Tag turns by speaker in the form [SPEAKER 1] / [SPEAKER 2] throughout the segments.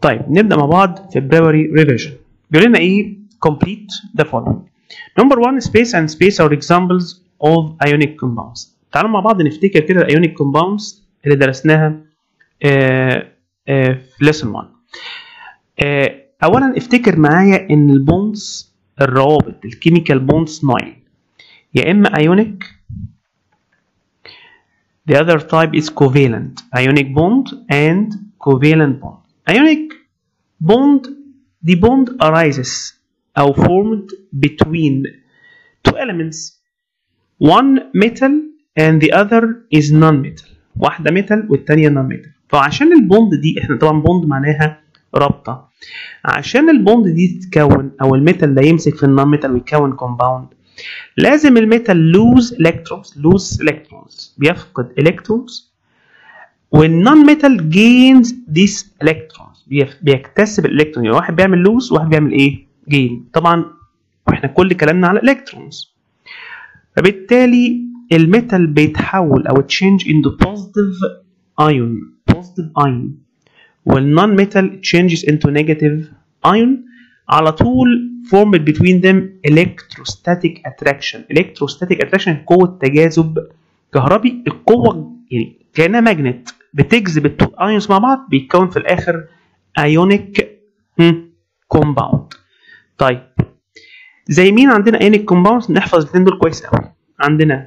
[SPEAKER 1] طيب نبدا مع بعض في primary revision بيقول لنا ايه complete the following number one space and space are examples of ionic compounds تعالوا مع بعض نفتكر كده الايونيك compounds اللي درسناها آه آه في lesson 1 آه اولا افتكر معايا ان البونز الروابط الكيميكال بونز نوعين يا اما ايونيك the other type is covalent ionic bond and covalent bond ionic bond the bond arises or formed between two elements one metal and the other is non-metal واحدة metal والتانية non-metal فعشان البوند دي احنا طبعا بوند معناها رابطة عشان البوند دي تتكون او الميتال ده يمسك في النون ميتال ويكون كومباوند لازم الميتال لوز الكترونز لوز الكترونز بيفقد الكترونز والنون ميتال جينز ذيس الكترونز بيكتسب الالكترون يعني واحد بيعمل لوز وواحد بيعمل ايه جين طبعا واحنا كل كلامنا على الالكترونز فبالتالي الميتال بيتحول او تشينج into positive ion positive ion والنون ميتال changes into negative ion على طول formed between them electrostatic attraction electrostatic attraction قوة تجاذب كهربي القوة يعني كأنها ماجنت بتجذب التو ايونز مع بعض بيتكون في الآخر ايونيك كومباوند طيب زي مين عندنا ايونيك كومباوندز نحفظ الاثنين دول كويس قوي عندنا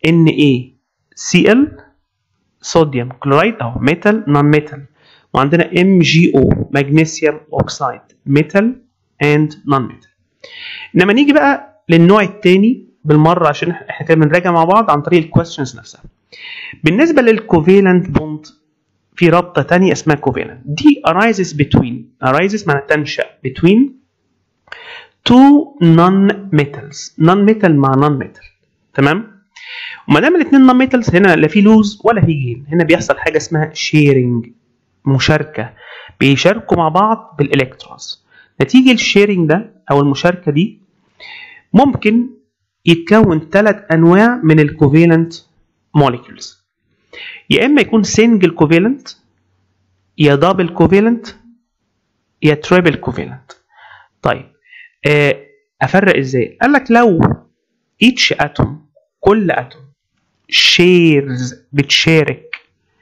[SPEAKER 1] NaCl صوديوم كلورايد او ميتال نون ميتال وعندنا MgO مغنيسيوم اوكسايد ميتال اند نون ميتال انما نيجي بقى للنوع الثاني بالمره عشان احنا كده بنراجع مع بعض عن طريق الكويستشنز نفسها بالنسبه للكوفيلنت بوند في رابطه ثانيه اسمها كوفيلنت دي arises between arises معناها تنشا between two non metals non metal مع non metal تمام وما دام الاثنين نون ميتالز هنا لا في لوز ولا في جين هنا بيحصل حاجه اسمها شيرنج مشاركه بيشاركوا مع بعض بالالكترونز نتيجه الشيرنج ده او المشاركه دي ممكن يتكون ثلاث انواع من الكوفيلنت موليكيولز يا اما يكون سنجل كوفيلنت يا دبل كوفيلنت يا تريبل كوفيلنت طيب افرق ازاي قال لك لو each atom كل اتوم shares بتشارك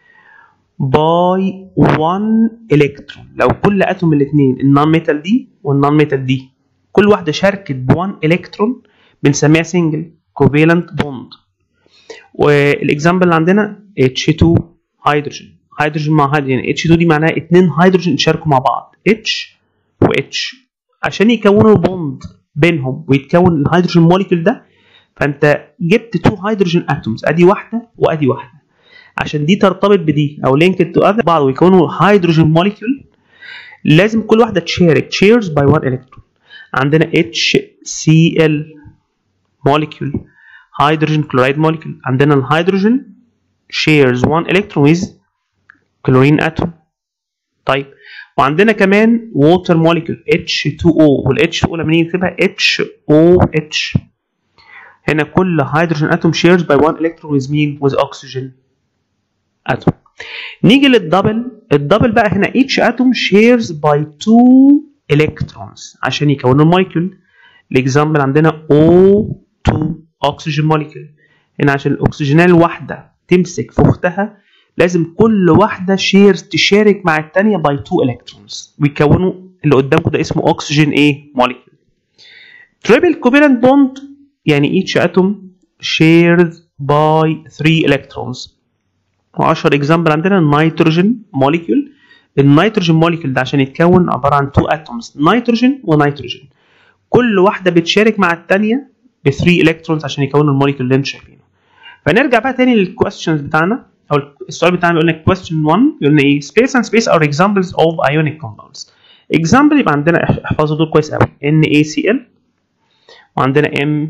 [SPEAKER 1] باي 1 الكترون لو كل اتوم الاثنين النون ميتال دي والنون ميتال دي كل واحده شاركت ب 1 الكترون بنسميها سنجل كوفيلنت بوند والاكزامبل اللي عندنا H2 هيدروجين هيدروجين مع هيدروجين يعني H2 دي معناها اثنين هيدروجين يشاركوا مع بعض H و H عشان يكونوا بوند بينهم ويتكون الهيدروجين موليكيول ده فانت جبت تو هيدروجين اتومز ادي واحده وادي واحده عشان دي ترتبط بدي او لينكد تو اذر بعض ويكونوا هيدروجين موليكيول لازم كل واحده تشارك تشيرز باي 1 الكترون عندنا HCl موليكيول هيدروجين كلورايد موليكيول عندنا الهيدروجين shares 1 electron with كلورين اتوم طيب وعندنا كمان ووتر موليكيول H2O وال H2O لما نيجي نكتبها HOH هنا كل هيدروجين اتوم shares by one electron with مين with oxygen atom نيجي للدبل الدبل بقى هنا each atom shares by two electrons عشان يكونوا الموليكيول الاكزامبل عندنا O2 oxygen molecule هنا عشان الاكسجينال الواحده تمسك في اختها لازم كل واحده شيرز تشارك مع الثانيه باي 2 electrons ويكونوا اللي قدامكم ده اسمه oxygen ايه molecule triple covalent bond يعني each atom shares by 3 electrons و10 example عندنا النيتروجين موليكيول النيتروجين موليكيول ده عشان يتكون عباره عن 2 اتومز نيتروجين ونيتروجين كل واحده بتشارك مع الثانيه ب 3 الكترونز عشان يكونوا الموليكيول اللي انتم شايفينه فنرجع بقى تاني للكويستشنز بتاعنا او السؤال بتاعنا بيقول لك question 1 بيقول لنا ايه space and space are examples of ionic compounds example يبقى عندنا احفظوا دول كويس قوي NaCl وعندنا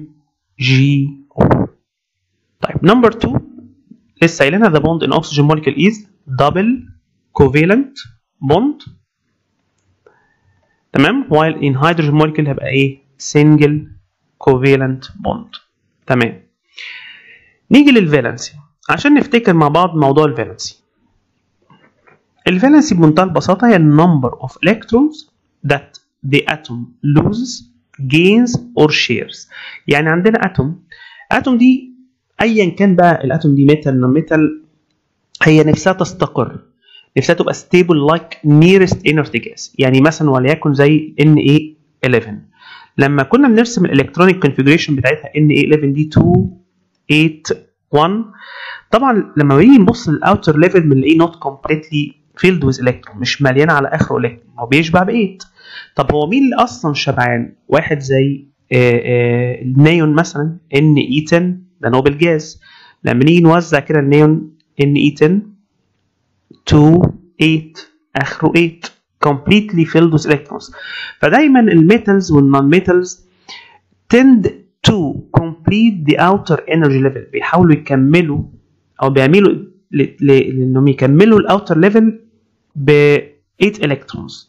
[SPEAKER 1] MgO طيب نمبر 2 لسه قايلينها the bond in oxygen molecule is double covalent bond تمام while in hydrogen molecule هيبقى ايه single covalent bond تمام نيجي للفالنسي عشان نفتكر مع بعض موضوع الفالنسي الفالنسي بمنتهى البساطة هي number of electrons that the atom loses gains or shares يعني عندنا اتوم اتوم دي ايا كان بقى الاتوم دي ميتال نون ميتال هي نفسها تستقر نفسها تبقى stable like nearest inert gas يعني مثلا وليكن زي Na11 لما كنا بنرسم الالكترونيك كونفيجريشن بتاعتها Na11 دي 2 8 1 طبعا لما نيجي نبص للاوتر ليفل بنلاقيه نوت كومبليتلي فيلد ويز الكترون مش مليان على اخره الكترون هو بيشبع ب 8 طب هو مين اللي اصلا شبعان واحد زي النيون مثلا ان اي 10 ده نوبل جاز لما نيجي نوزع كده النيون ان اي 10 2 8 اخره 8 completely filled with electrons فدايما الميتالز والنون ميتالز tend to complete the outer energy level بيحاولوا يكملوا او بيعملوا لانهم يكملوا الاوتر ليفل ب 8 الكترونز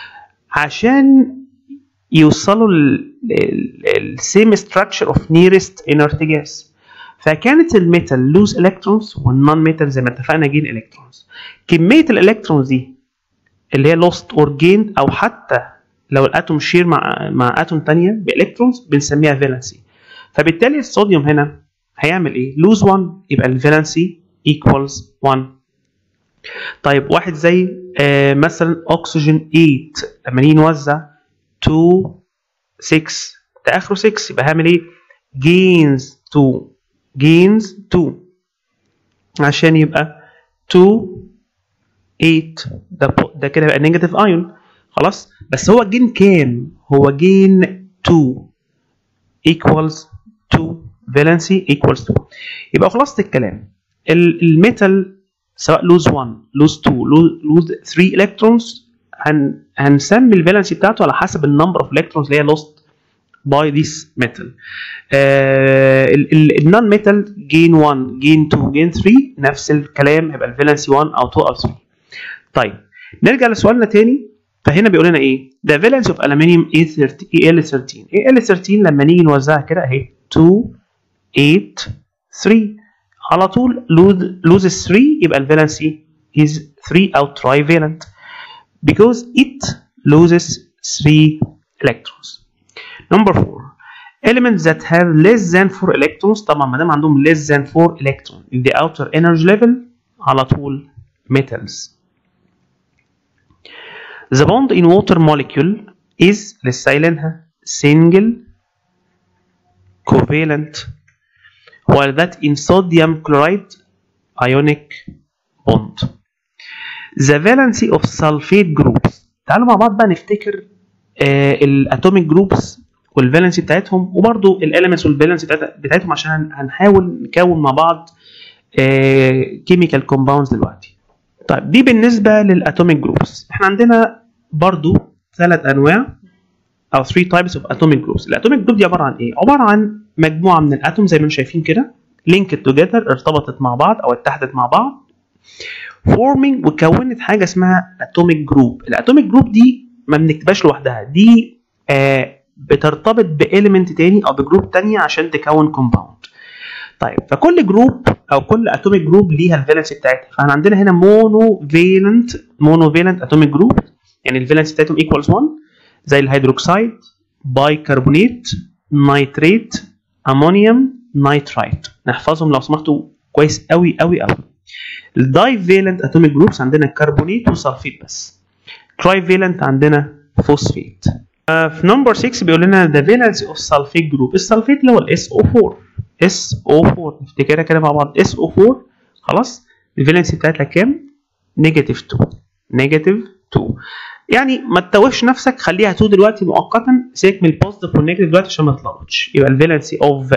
[SPEAKER 1] عشان يوصلوا للسيم structure of nearest inert gas فكانت الميتال لوز الكترونز والنون ميتال زي ما اتفقنا جين الكترونز كميه الالكترونز دي اللي هي لوست اور جيند او حتى لو الاتوم شير مع مع اتوم ثانيه بالكترونز بنسميها فالنسي فبالتالي الصوديوم هنا هيعمل ايه لوز 1 يبقى الفالنسي equals 1 طيب واحد زي آه مثلا اكسجين 8 لما نيجي نوزع 2 6 ده اخره 6 يبقى هعمل ايه gains 2 gains 2 عشان يبقى 2 8 ده ده كده يبقى نيجاتيف ايون خلاص بس هو جين كام هو جين 2 equals 2 valency equals 2 يبقى خلاصه الكلام الميتال سواء لوز 1 لوز 2 لوز 3 الكترونز هن هنسمي الفالنسي بتاعته على حسب النمبر اوف الكترونز اللي هي لوست باي ذيس ميتال النون ميتال جين 1 جين 2 جين 3 نفس الكلام هيبقى الفالنسي 1 او 2 او 3 طيب نرجع لسؤالنا تاني فهنا بيقول لنا ايه the valence of aluminium Al13 Al13 لما نيجي نوزعها كده اهي 2 8 3 على طول lose 3 يبقى الفالنسي is 3 او trivalent because it loses 3 electrons number 4 elements that have less than 4 electrons طبعا ما دام عندهم less than 4 electron in the outer energy level على طول metals the bond in water molecule is لسه قايلينها single covalent while that in sodium chloride ionic bond. The valency of sulfate groups تعالوا مع بعض بقى نفتكر آه الاتوميك جروبس والفالنسي بتاعتهم وبرضو الاليمنتس والفالنسي بتاعتهم عشان هنحاول نكون مع بعض كيميكال كومباوندز دلوقتي. طيب دي بالنسبه للاتوميك جروبس احنا عندنا برضو ثلاث انواع او 3 تايبس اوف اتوميك جروبس الاتوميك جروب دي عباره عن ايه عباره عن مجموعه من الاتوم زي ما انتم شايفين كده linked together ارتبطت مع بعض او اتحدت مع بعض forming وكونت حاجه اسمها اتوميك جروب الاتوميك جروب دي ما بنكتبهاش لوحدها دي آه بترتبط بإيليمنت تاني او بجروب تانية عشان تكون كومباوند طيب فكل جروب او كل اتوميك جروب ليها الفالنسي بتاعتها فاحنا عندنا هنا مونو فيلنت مونو فيلنت اتوميك جروب يعني الفالنسي بتاعتهم ايكوالز 1 زي الهيدروكسيد بايكربونات نيتريت امونيوم نيترايت نحفظهم لو سمحتوا كويس قوي قوي قوي الداي فيلنت اتوميك جروبس عندنا كربونيت وسلفيت بس تراي فيلنت عندنا فوسفيت في نمبر 6 بيقول لنا the valence of sulfate group السلفيت اللي هو ال SO4 SO4 نفتكرها كده مع بعض SO4 خلاص الفالنسي بتاعتها كام؟ نيجاتيف 2 نيجاتيف 2 يعني ما تتوهش نفسك خليها 2 دلوقتي مؤقتا سيبك من البوزيتيف والنيجاتيف دلوقتي عشان ما تتلخبطش يبقى الفالنسي اوف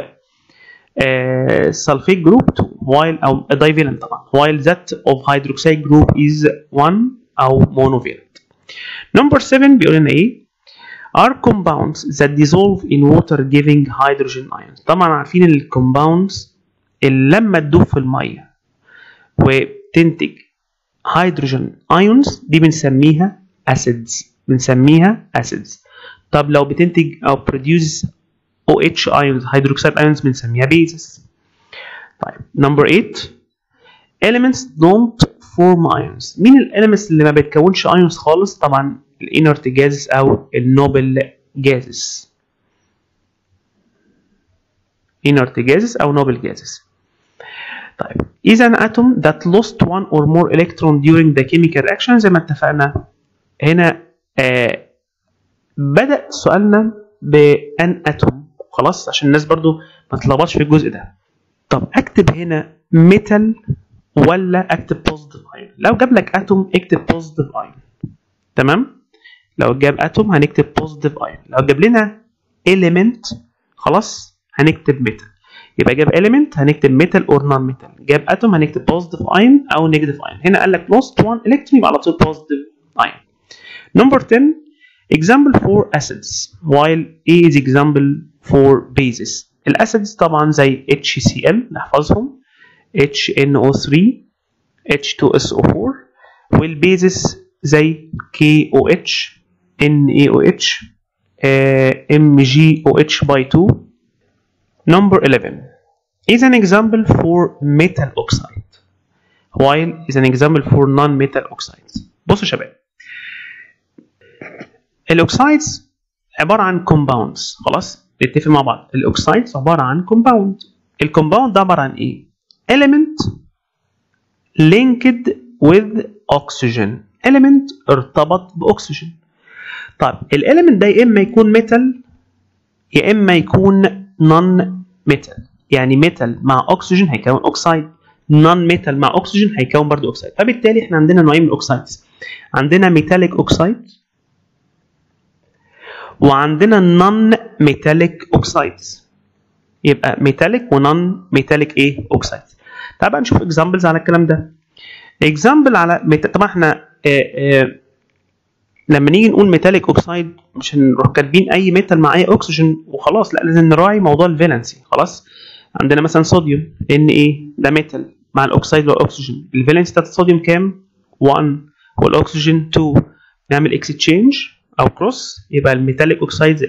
[SPEAKER 1] سلفيت جروب 2 while او divalent طبعا while that of hydroxide group is 1 او monovalent number 7 بيقول لنا ايه are compounds that dissolve in water giving hydrogen ions طبعا عارفين الكومباوندز اللي لما تدوب في الميه وتنتج هيدروجين ايونز دي بنسميها acids بنسميها acids طب لو بتنتج او produce OH ions hydroxide ions بنسميها bases طيب number 8 elements don't form ions مين الاليمنتس اللي ما بتكونش ions خالص طبعا الانرت جازز او النوبل جازز inert gases او noble gases طيب is an atom that lost one or more electron during the chemical reaction زي ما اتفقنا هنا آه بدأ سؤالنا بان اتوم خلاص عشان الناس برضو ما تتلخبطش في الجزء ده طب اكتب هنا ميتال ولا اكتب بوزيتيف ايون لو جاب لك اتوم اكتب بوزيتيف ايون تمام لو جاب اتوم هنكتب بوزيتيف ايون لو جاب لنا element خلاص هنكتب ميتال يبقى جاب element هنكتب ميتال اور نون ميتال جاب اتوم هنكتب بوزيتيف ايون او نيجاتيف ايون هنا قال لك lost one electron يبقى على طول بوزيتيف ايون number 10 example for acids while A is example for bases الاسيدز طبعا زي HCl نحفظهم HNO3 H2SO4 والبيزس زي KOH NaOH uh, MgOH by 2 number 11 is an example for metal oxide while is an example for non-metal oxides بصوا يا شباب الاوكسايدز عباره عن كومباوندز خلاص نتفق مع بعض الاوكسايدز عباره عن كومباوند الكومباوند ده عباره عن ايه element linked with oxygen element ارتبط باكسجين طيب الاليمنت ده يا اما يكون ميتال يا اما يكون نون ميتال يعني ميتال مع اكسجين هيكون اوكسايد نون ميتال مع اكسجين هيكون برضو اوكسايد فبالتالي احنا عندنا نوعين من الاوكسايدز عندنا ميتاليك اوكسايد وعندنا نون ميتاليك اوكسايدز يبقى ميتاليك ونون ميتاليك ايه اوكسايدز تعال بقى نشوف اكزامبلز على الكلام ده اكزامبل على ميت... طبعا احنا آه آه لما نيجي نقول ميتاليك اوكسايد مش هنروح كاتبين اي ميتال مع اي اكسجين وخلاص لا لازم نراعي موضوع الفالنسي خلاص عندنا مثلا صوديوم ان ايه ده ميتال مع الاكسيد والاكسجين الفالنسي بتاعت الصوديوم كام 1 والاكسجين 2 نعمل اكستشينج او كروس يبقى الميتاليك اوكسايدز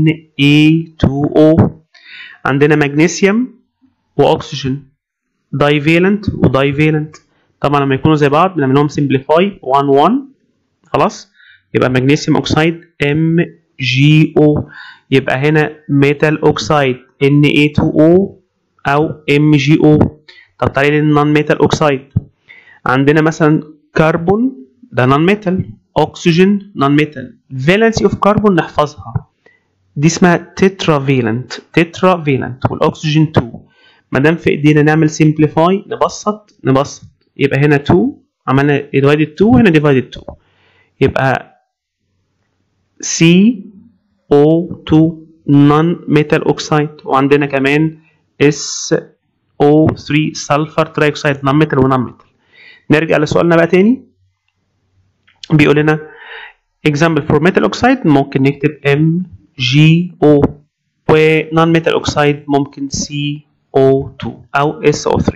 [SPEAKER 1] Na2O عندنا مغنيسيوم واكسجين دايفالنت ودايفالنت طبعا لما يكونوا زي بعض بنعمل لهم سمبليفاي 1 1 خلاص يبقى مغنيسيوم اوكسايد MgO يبقى هنا ميتال اوكسايد Na2O او MgO طب تعالى للنون ميتال اوكسايد عندنا مثلا كربون ده نون ميتال اكسجين نون ميتال فالنسي اوف كربون نحفظها دي اسمها تترا فيلنت تترا فيلنت والاكسجين 2 ما دام في ايدينا نعمل سمبليفاي نبسط نبسط يبقى هنا 2 عملنا ديفايدد 2 وهنا ديفايدد 2 يبقى CO2 non metal oxide وعندنا كمان SO3 سلفر ترايوكسيد نون ميتال ونون ميتال نرجع لسؤالنا بقى تاني بيقول لنا example for metal oxide ممكن نكتب MgO و non metal oxide ممكن CO2 أو SO3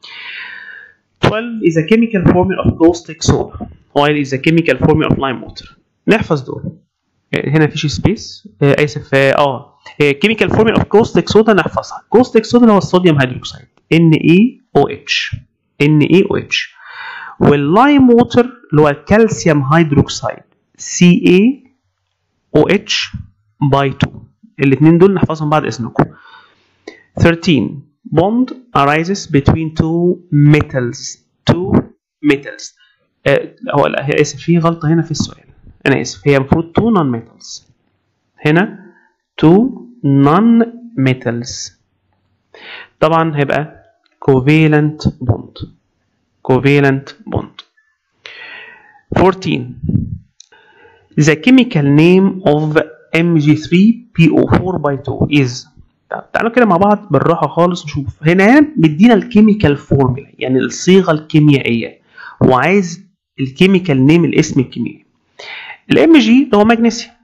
[SPEAKER 1] 12 is a chemical formula of caustic soda while is a chemical formula of lime water نحفظ دول هنا فيش سبيس اسف اه كيميكال فورمولا اوف كوستيك صودا نحفظها كوستيك صودا اللي هو الصوديوم هيدروكسيد NaOH NaOH واللايم ووتر اللي هو الكالسيوم هيدروكسيد CaOH باي 2 الاثنين دول نحفظهم بعد اذنكم 13 bond arises between two metals two metals آه هو لا هي اسف في غلطه هنا في السؤال انا اسف هي المفروض two non metals هنا two non metals طبعا هيبقى covalent bond covalent bond 14 the chemical name of Mg3PO4 by 2 is تعالوا كده مع بعض بالراحه خالص نشوف هنا مدينا الكيميكال فورمولا يعني الصيغه الكيميائيه وعايز الكيميكال نيم الاسم الكيميائي الام جي اللي هو مغنيسيوم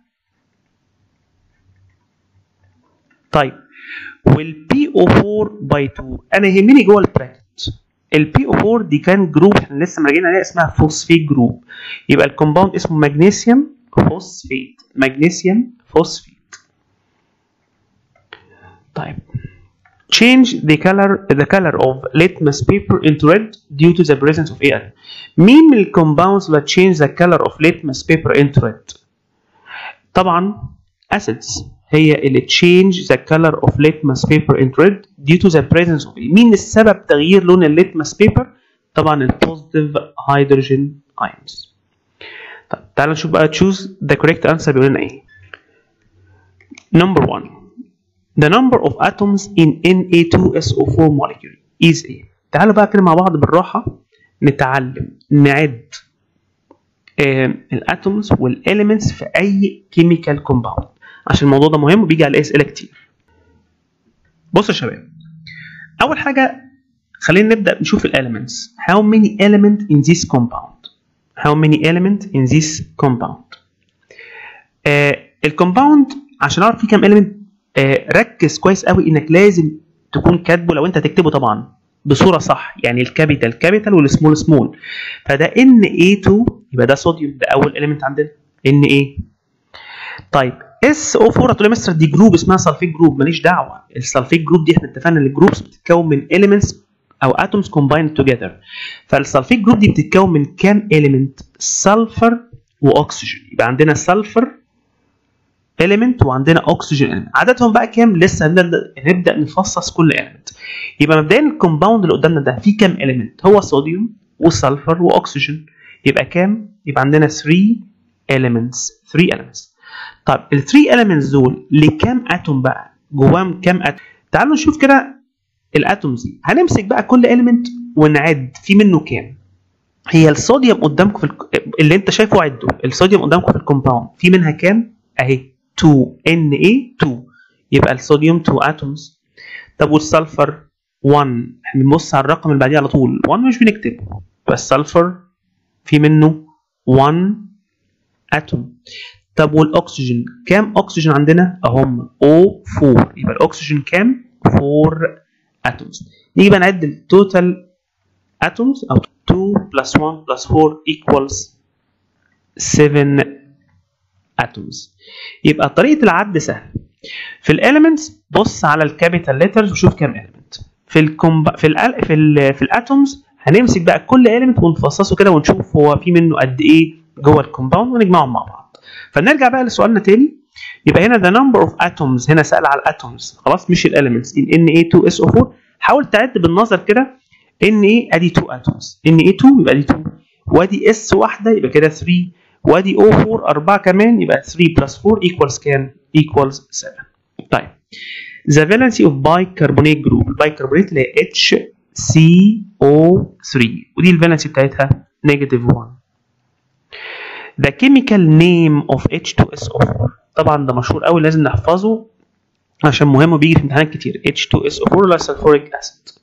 [SPEAKER 1] طيب والبي او 4 باي 2 انا يهمني جوه البراكت البي او 4 دي كان جروب احنا لسه راجعين عليها اسمها فوسفيت جروب يبقى الكومباوند اسمه مغنيسيوم فوسفيت مغنيسيوم فوسفيت طيب change the color the color of litmus paper into red due to the presence of air مين من الكومباوندز اللي change the color of litmus paper into red طبعا acids هي اللي change the color of litmus paper into red due to the presence of air مين السبب تغيير لون الليتمس paper طبعا ال positive hydrogen ions طب تعالى نشوف بقى choose the correct answer بيقول لنا ايه number one the number of atoms in Na2SO4 molecule is ايه تعالوا بقى كده مع بعض بالراحة نتعلم نعد الاتومز والاليمنتس في اي كيميكال كومباوند عشان الموضوع ده مهم وبيجي على اسئله كتير بصوا يا شباب اول حاجه خلينا نبدا نشوف الاليمنتس how many element in this compound how many element in this compound آه الكومباوند عشان اعرف فيه كام element آه ركز كويس قوي انك لازم تكون كاتبه لو انت هتكتبه طبعا بصوره صح يعني الكابيتال كابيتال والسمول سمول فده ان اي 2 يبقى ده صوديوم ده اول اليمنت عندنا ان اي طيب اس او 4 هتقول لي مستر دي جروب اسمها سلفيت جروب ماليش دعوه السلفيت جروب دي احنا اتفقنا ان الجروبس بتتكون من elements او atoms combined together فالسلفيت جروب دي بتتكون من كام element سلفر واكسجين يبقى عندنا سلفر element وعندنا oxygen element عددهم بقى كام لسه هنبدا نبدا نفصص كل element يبقى مبدئيا الكومباوند اللي قدامنا ده فيه كام element هو صوديوم وسلفر واكسجين يبقى كام يبقى عندنا 3 elements 3 elements طيب ال 3 elements دول لكام اتوم بقى جواهم كام اتوم تعالوا نشوف كده الاتومز دي هنمسك بقى كل element ونعد في منه كام هي الصوديوم قدامكم في الك... اللي انت شايفه عده الصوديوم قدامكم في الكومباوند في منها كام اهي 2 Na 2 يبقى الصوديوم 2 اتومز طب والسلفر 1 احنا بنبص على الرقم اللي بعديه على طول 1 مش بنكتبه يبقى السلفر في منه 1 اتوم طب والاكسجين كام اكسجين عندنا اهم O4 يبقى الاكسجين كام 4 اتومز نيجي بقى نعد التوتال اتومز او 2 plus 1 plus 4 equals 7 اتومز يبقى طريقه العد سهل في الاليمنتس بص على الكابيتال ليترز وشوف كام اليمنت في الكومب في ال في ال في الاتومز هنمسك بقى كل اليمنت ونفصصه كده ونشوف هو في منه قد ايه جوه الكومباوند ونجمعهم مع بعض فنرجع بقى لسؤالنا تاني يبقى هنا the number of atoms هنا سأل على الاتومز خلاص مش الاليمنتس in Na2SO4 حاول تعد بالنظر كده ان ايه ادي 2 اتومز ان ايه 2 يبقى دي 2 وادي اس واحده يبقى كده 3 وادي او 4 4 كمان يبقى 3 بلس 4 equals كام؟ equals 7 طيب the valency of bicarbonate group البايكربونات اللي هي HCO3 ودي الفالنسي بتاعتها نيجاتيف 1 the chemical name of H2SO4 طبعا ده مشهور قوي لازم نحفظه عشان مهم وبيجي في امتحانات كتير H2SO4 ولا sulfuric acid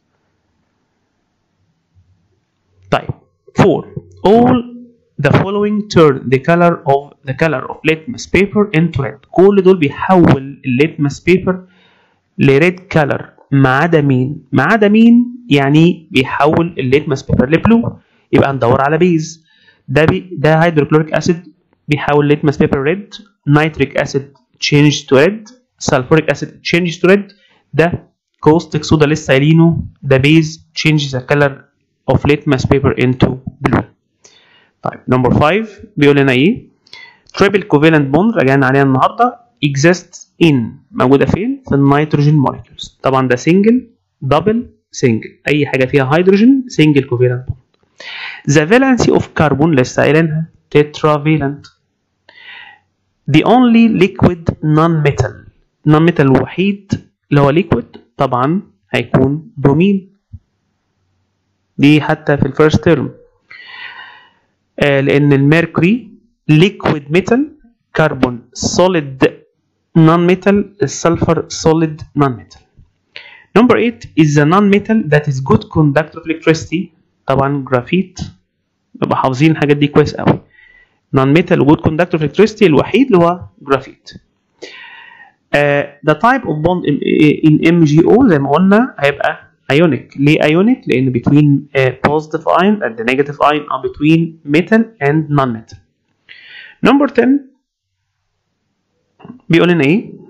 [SPEAKER 1] طيب 4 all the following turn the color of the color of litmus paper into red كل دول بيحول الليتمس بيبر لريد كلر ما عدا مين ما عدا مين يعني بيحول الليتمس بيبر لبلو يبقى ندور على بيز ده بي ده هيدروكلوريك اسيد بيحول الليتمس بيبر ريد نيتريك اسيد change to red sulfuric acid changes to red ده كوستيك صودا لسه قايلينه ده بيز changes the color of litmus paper into blue طيب نمبر 5 بيقول لنا ايه triple covalent bond راجعنا عليها النهارده exists in موجوده فين في النيتروجين molecules طبعا ده single double single اي حاجه فيها هيدروجين single covalent bond the valency of carbon لسه قايلينها tetravalent the only liquid non-metal non-metal الوحيد اللي هو liquid طبعا هيكون برومين دي حتى في الفيرست تيرم آه لان الميركوري liquid metal كربون solid non-metal السلفر solid non-metal number 8 is the non-metal that is good conductor of electricity طبعا جرافيت نبقى حافظين الحاجات دي كويس قوي non-metal good conductor of electricity الوحيد اللي هو جرافيت uh, the type of bond in, in MgO زي ما قلنا هيبقى ionic ليه ionic لان between uh, positive ion and the negative ion are between metal and non-metal number 10 بيقول لنا ايه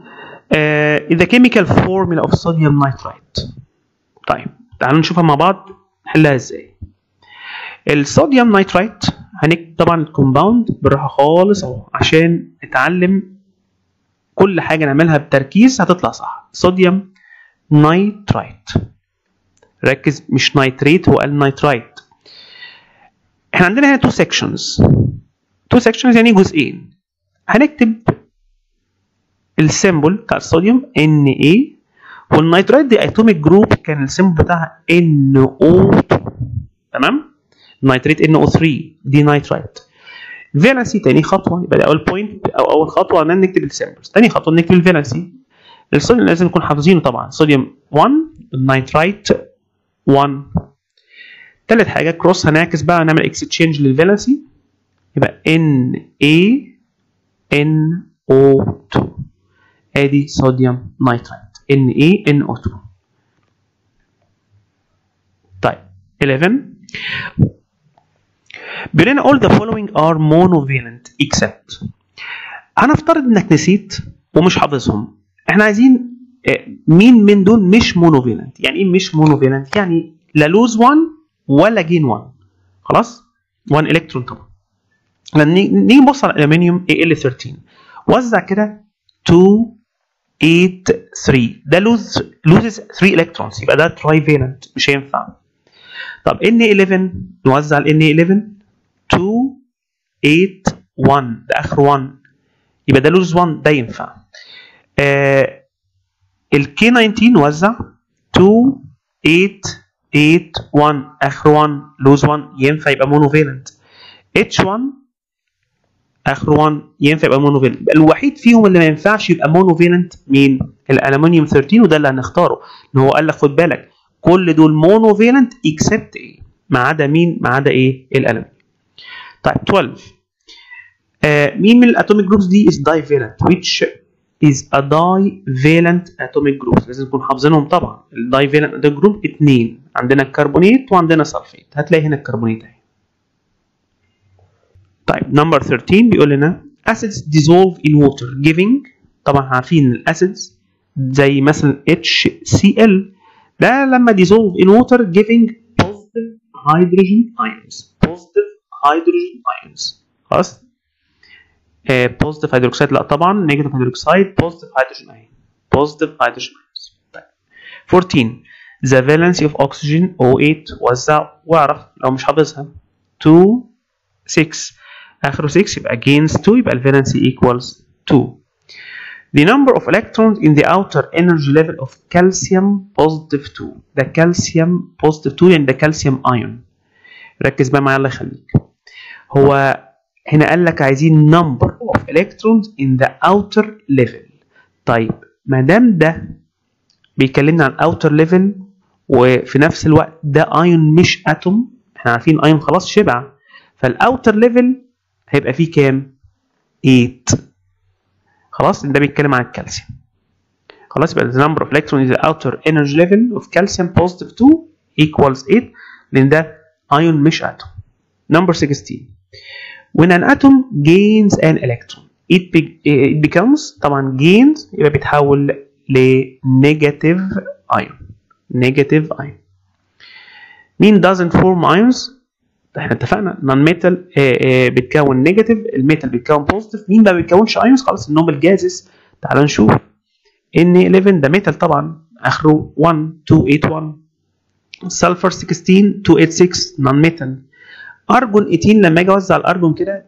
[SPEAKER 1] uh, the chemical formula of sodium nitrite طيب تعالوا نشوفها مع بعض نحلها ازاي الصوديوم نيترايت هنكتب طبعا الكومباوند بالراحه خالص اهو عشان نتعلم كل حاجه نعملها بتركيز هتطلع صح صوديوم نيترايت ركز مش نيتريت هو قال نيترايت احنا عندنا هنا تو سيكشنز تو سيكشنز يعني جزئين هنكتب السيمبل بتاع الصوديوم Na والنيترايت دي اتوميك جروب كان السيمبل بتاعها NO2 تمام نيتريت NO3 دي نيترايت فالنسي تاني خطوه يبقى ده اول بوينت او اول خطوه ان نكتب السيمبلز تاني خطوه نكتب الفالنسي الصوديوم لازم نكون حافظينه طبعا صوديوم 1 النيترايت 1 تالت حاجه كروس هنعكس بقى نعمل اكستشينج للفالنسي يبقى Na NO2 ادي صوديوم نيترايت NaNO2 طيب 11 بيقول لنا all the following are monovalent except هنفترض انك نسيت ومش حافظهم احنا عايزين مين من دول مش مونوفالنت يعني ايه مش مونوفالنت يعني لا لوز 1 ولا جين 1 خلاص 1 الكترون طبعا لما نيجي نبص على الالومنيوم Al13 وزع كده 2 8 3 ده لوز لوزز 3 الكترونز يبقى ده تراي فالنت مش هينفع طب Na11 نوزع ال Na11 2 8 1 ده اخر 1 يبقى ده لوز 1 ده ينفع آه ال K19 نوزع 2 8 8 1 اخر 1 لوز 1 ينفع يبقى مونوفالنت H1 اخر 1 ينفع يبقى مونوفالنت الوحيد فيهم اللي ما ينفعش يبقى مونوفالنت مين الالومنيوم 13 وده اللي هنختاره ان هو قال لك خد بالك كل دول مونوفالنت اكسبت ايه ما عدا مين ما عدا ايه الالومنيوم طيب 12 آه مين من الاتوميك جروبس دي is divalent which is a divalent atomic group لازم نكون حافظينهم طبعا الدايفالنت atomic جروب اثنين عندنا الكربونيت وعندنا سلفيت هتلاقي هنا الكربونيت اهي طيب نمبر 13 بيقول لنا acids dissolve in water giving طبعا عارفين الاسيدز زي مثلا HCl ده لما dissolve in water giving positive hydrogen ions positive hydrogen ions خلاص بوزيتيف هيدروكسيد لا طبعا نيجاتيف هيدروكسيد بوزيتيف هيدروجين اهي بوزيتيف هيدروجين ايونز طيب 14 the valency of oxygen O8 وزع واعرف لو مش حافظها 2 6 اخره 6 يبقى against 2 يبقى الفالنسي equals 2 The number of electrons in the outer energy level of calcium positive 2 ده calcium positive 2 يعني ده calcium ion ركز بقى معايا الله يخليك هو هنا قال لك عايزين number of electrons in the outer level طيب ما دام ده بيكلمنا عن outer level وفي نفس الوقت ده ايون مش اتوم احنا عارفين ايون خلاص شبع فالاوتر ليفل هيبقى فيه كام 8 خلاص ده بيتكلم عن الكالسيوم خلاص يبقى the number of electrons in the outer energy level of calcium positive 2 equals 8 لان ده ايون مش اتوم number 16 when an atom gains an electron it, be, it becomes طبعا gains يبقى بيتحول ل negative ion negative ion مين doesn't form ions احنا اتفقنا non metal بتكون نيجاتيف الميتال بيتكون بوزيتيف مين ما بيتكونش ايونز خلاص النوبل جازز تعال نشوف ان 11 ده ميتال طبعا اخره 1 281 سلفر 16 286 نون ميتال ارجون 18 لما اجي اوزع الارجون كده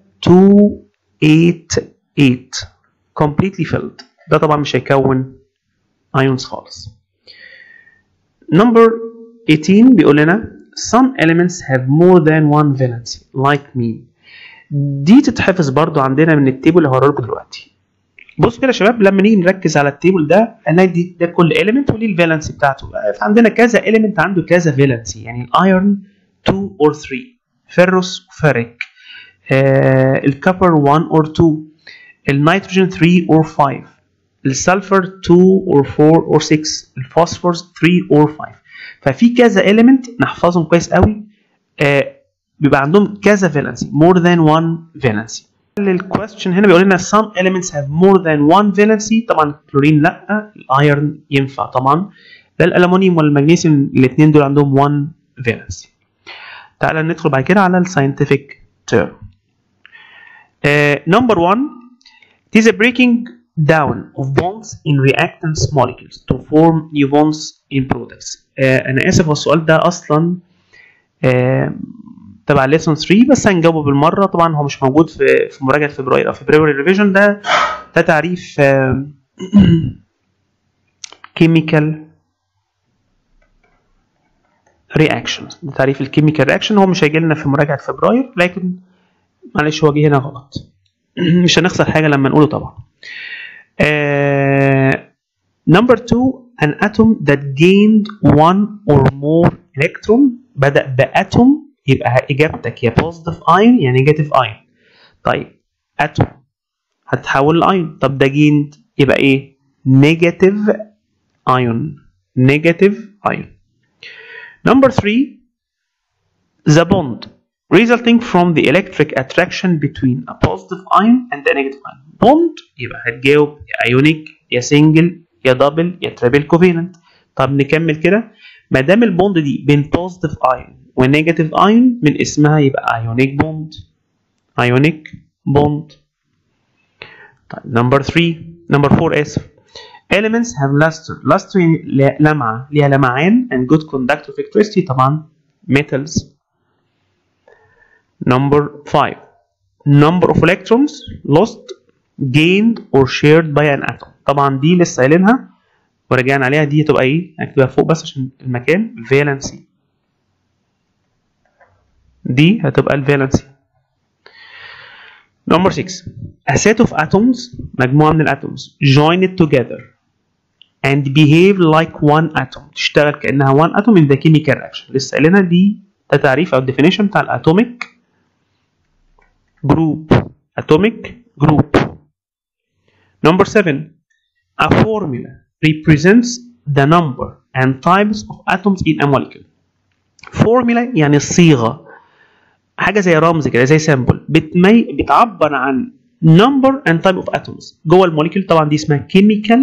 [SPEAKER 1] 288 completely filled ده طبعا مش هيكون ايونز خالص نمبر 18 بيقول لنا some elements have more than one valency like mean دي تتحفظ برضو عندنا من التيبل اللي هوريه لكم دلوقتي بص كده يا شباب لما نيجي نركز على التيبل ده هنلاقي دي ده كل element وليه الفالنسي بتاعته فعندنا كذا element عنده كذا فالنسي يعني الايرون 2 or 3 فيروس وفيريك آه الكبر 1 or 2 النيتروجين 3 or 5 السلفر 2 or 4 or 6 الفوسفورس 3 or 5 ففي كذا element نحفظهم كويس قوي آه بيبقى عندهم كذا فالنسي more than one valency الكويستشن هنا بيقول لنا some elements have more than one valency طبعا الكلورين لا الايرون ينفع طبعا لا الالومنيوم ولا المغنيسيوم الاثنين دول عندهم one valency تعالى ندخل بعد كده على الساينتفك term uh, number one it is a breaking down of bonds in reactants molecules to form new bonds in products uh, انا اسف هو السؤال ده اصلا uh, تبع ليسون 3 بس هنجاوبه بالمره طبعا هو مش موجود في في مراجعه فبراير او فبراير ريفيجن ده ده تعريف كيميكال رياكشنز ده تعريف الكيميكال رياكشن هو مش هيجي لنا في مراجعه فبراير لكن معلش هو جه هنا غلط مش هنخسر حاجه لما نقوله طبعا نمبر 2 an atom that gained one or more electron بدأ باتوم يبقى اجابتك يا بوزيتيف اين يا نيجاتيف اين طيب اتوم هتتحول لاين طب ده جيند يبقى ايه نيجاتيف ايون نيجاتيف ايون number 3 the bond resulting from the electric attraction between a positive ion and a negative ion bond يبقى هتجاوب يا ايونيك يا سنجل يا دبل يا تريبل كوفيلنت طب نكمل كده ما دام البوند دي بين بوزيتيف ايون ونيجاتيف ايون من اسمها يبقى ايونيك بوند ايونيك بوند طيب نمبر 3 نمبر 4 اسف elements have luster luster يعني لمعة ليها لمعان and good conductor of electricity طبعا metals number 5 number of electrons lost gained or shared by an atom طبعا دي لسه قايلينها ورجعنا عليها دي هتبقى ايه هكتبها فوق بس عشان المكان valency دي هتبقى الفالنسي Number 6 A set of atoms مجموعة من الاتومز joined together and behave like one atom تشتغل كأنها one atom in the chemical reaction لسه قايلينها دي ده تعريف أو definition بتاع الاتوميك group atomic group Number 7 A formula represents the number and types of atoms in a molecule formula يعني الصيغة حاجه زي رمز كده زي سامبل بتمي بتعبر عن number and type of atoms جوه الموليكيول طبعا دي اسمها chemical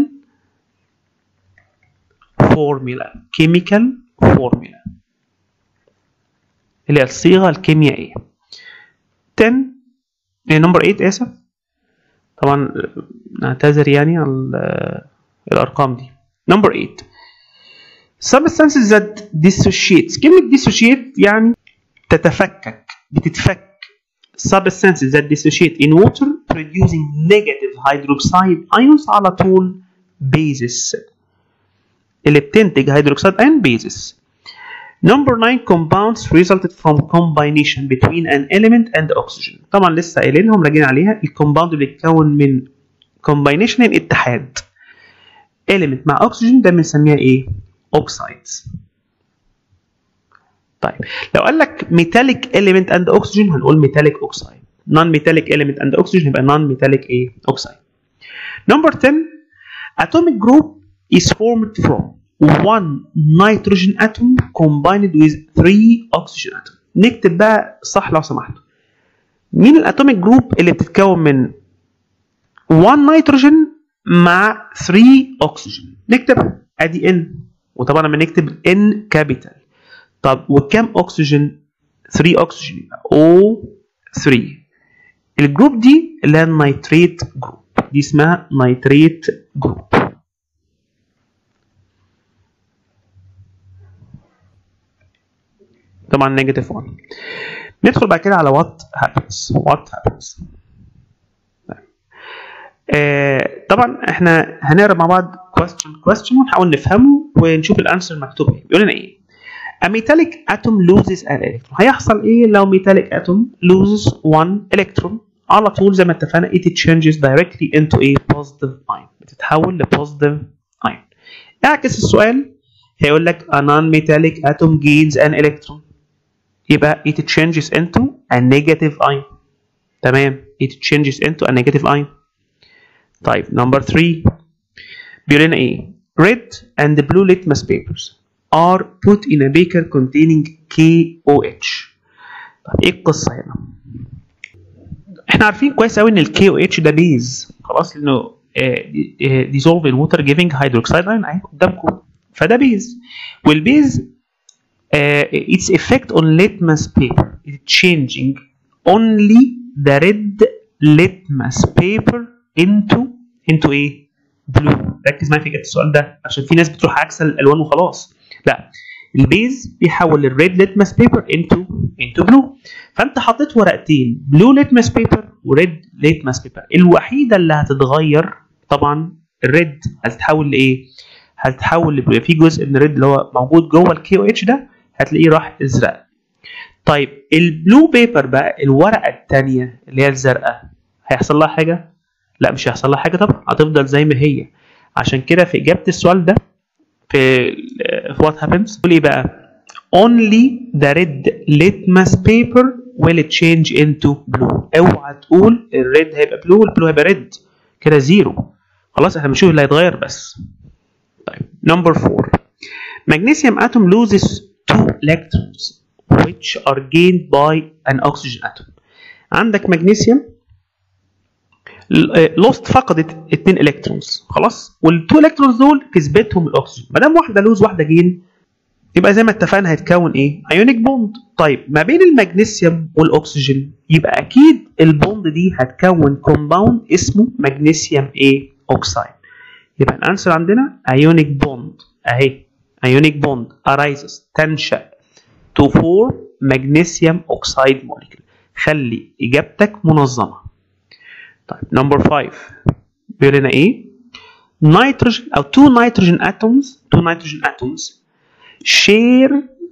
[SPEAKER 1] formula chemical formula اللي هي الصيغه الكيميائيه 10 نمبر 8 اسف طبعا نعتذر يعني على الارقام دي نمبر 8 substances that dissociates كلمه dissociate يعني تتفكك بتتفك substances that dissociate in water producing negative hydroxide ions على طول bases اللي بتنتج hydroxide ion bases Number 9 compounds resulted from combination between an element and oxygen طبعا لسه قايلينهم راجعين عليها الكومباوند اللي بيتكون من combination يعني اتحاد element مع oxygen ده بنسميها ايه؟ oxides طيب لو قال لك metallic element and oxygen هنقول metallic oxide non metallic element and oxygen يبقى non metallic ايه oxide number 10 atomic group is formed from one nitrogen atom combined with three oxygen atom نكتب بقى صح لو سمحتوا مين الاتوميك جروب اللي بتتكون من 1 نيتروجين مع 3 اكسجين نكتب ادي ان وطبعا لما نكتب ان كابيتال طب وكم اكسجين 3 اكسجين يبقى او 3 الجروب دي اللي هي النيتريت جروب دي اسمها نيتريت جروب طبعا نيجاتيف 1 ندخل بعد كده على وات هابنز وات هابنز طبعا احنا هنقرا مع بعض question question ونحاول نفهمه ونشوف الانسر مكتوب ايه بيقول لنا ايه A metallic atom loses an electron هيحصل ايه لو metallic atom loses one electron على طول زي ما اتفقنا it changes directly into a positive ion بتتحول ل positive ion اعكس السؤال هيقول لك a non-metallic atom gains an electron يبقى it changes into a negative ion تمام it changes into a negative ion طيب number 3 بيقول لنا ايه red and blue litmus papers are put in a beaker containing KOH طيب ايه القصه هنا احنا عارفين كويس قوي ان الكي او اتش ده بيز خلاص لانه ديزولف ان ووتر جيفنج هيدروكسيد ايون اهي قدامكم فده بيز والبيز its effect on litmus paper is changing only the red litmus paper into into ايه؟ بلو ركز معايا في اجابه السؤال ده عشان في ناس بتروح عكس الالوان وخلاص لا البيز بيحول الريد ليتمس بيبر انتو انتو بلو فانت حطيت ورقتين بلو ليتمس بيبر وريد ليتمس بيبر الوحيده اللي هتتغير طبعا الريد هتتحول لايه؟ هتتحول لبلو في جزء من الريد اللي هو موجود جوه الكي او اتش ده هتلاقيه راح ازرق طيب البلو بيبر بقى الورقه الثانيه اللي هي الزرقاء هيحصل لها حاجه؟ لا مش هيحصل لها حاجه طبعا هتفضل زي ما هي عشان كده في اجابه السؤال ده في في وات هابنز تقول ايه بقى only the red litmus paper will change into blue اوعى تقول الريد هيبقى بلو والبلو هيبقى ريد كده زيرو خلاص احنا بنشوف اللي هيتغير بس طيب نمبر 4 magnesium atom loses two electrons which are gained by an oxygen atom عندك مغنيسيوم لوست فقدت اثنين الكترونز خلاص والتو الكترونز دول كسبتهم الاكسجين ما دام واحده لوز واحده جين يبقى زي ما اتفقنا هيتكون ايه ايونيك بوند طيب ما بين المغنيسيوم والاكسجين يبقى اكيد البوند دي هتكون كومباوند اسمه مغنيسيوم ايه اوكسايد يبقى الانسر عندنا ايونيك بوند اهي ايونيك بوند arises تنشا to form magnesium oxide molecule خلي اجابتك منظمه طيب نمبر 5 بيقول لنا ايه نيتروجين او two nitrogen atoms two nitrogen atoms share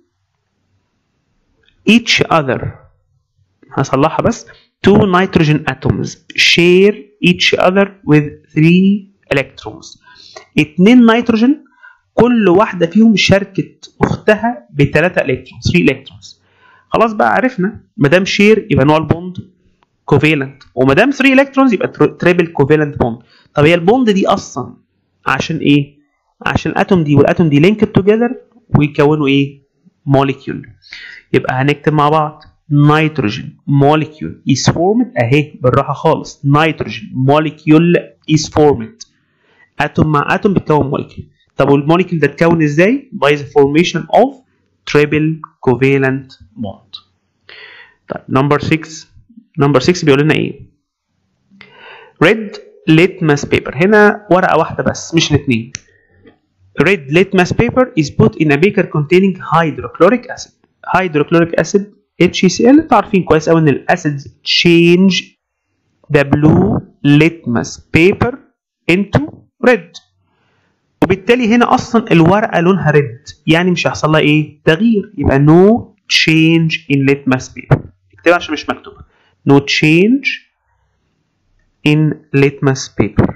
[SPEAKER 1] each other هصلحها بس two nitrogen atoms share each other with three electrons اتنين نيتروجين كل واحدة فيهم شاركت أختها بثلاثة إلكترونز 3 إلكترونز خلاص بقى عرفنا ما دام شير يبقى نوع البوند كوفيلنت وما دام 3 الكترونز يبقى تريبل كوفيلنت بوند طب هي البوند دي اصلا عشان ايه عشان الاتوم دي والاتوم دي لينكد توجذر ويكونوا ايه موليكيول يبقى هنكتب مع بعض نيتروجين موليكيول is formed اهي بالراحه خالص نيتروجين موليكيول is formed اتوم مع اتوم بتكون موليكيول طب والموليكيول ده اتكون ازاي by the formation of triple covalent bond طيب نمبر 6 نمبر 6 بيقول لنا ايه ريد litmus paper هنا ورقه واحده بس مش الاثنين red litmus paper is put in a beaker containing hydrochloric acid hydrochloric acid HCl انتوا عارفين كويس قوي ان الاسيدز change the blue litmus paper into red وبالتالي هنا اصلا الورقه لونها ريد يعني مش هيحصل لها ايه تغيير يبقى no change in litmus paper اكتبها عشان مش مكتوبه no change in litmus paper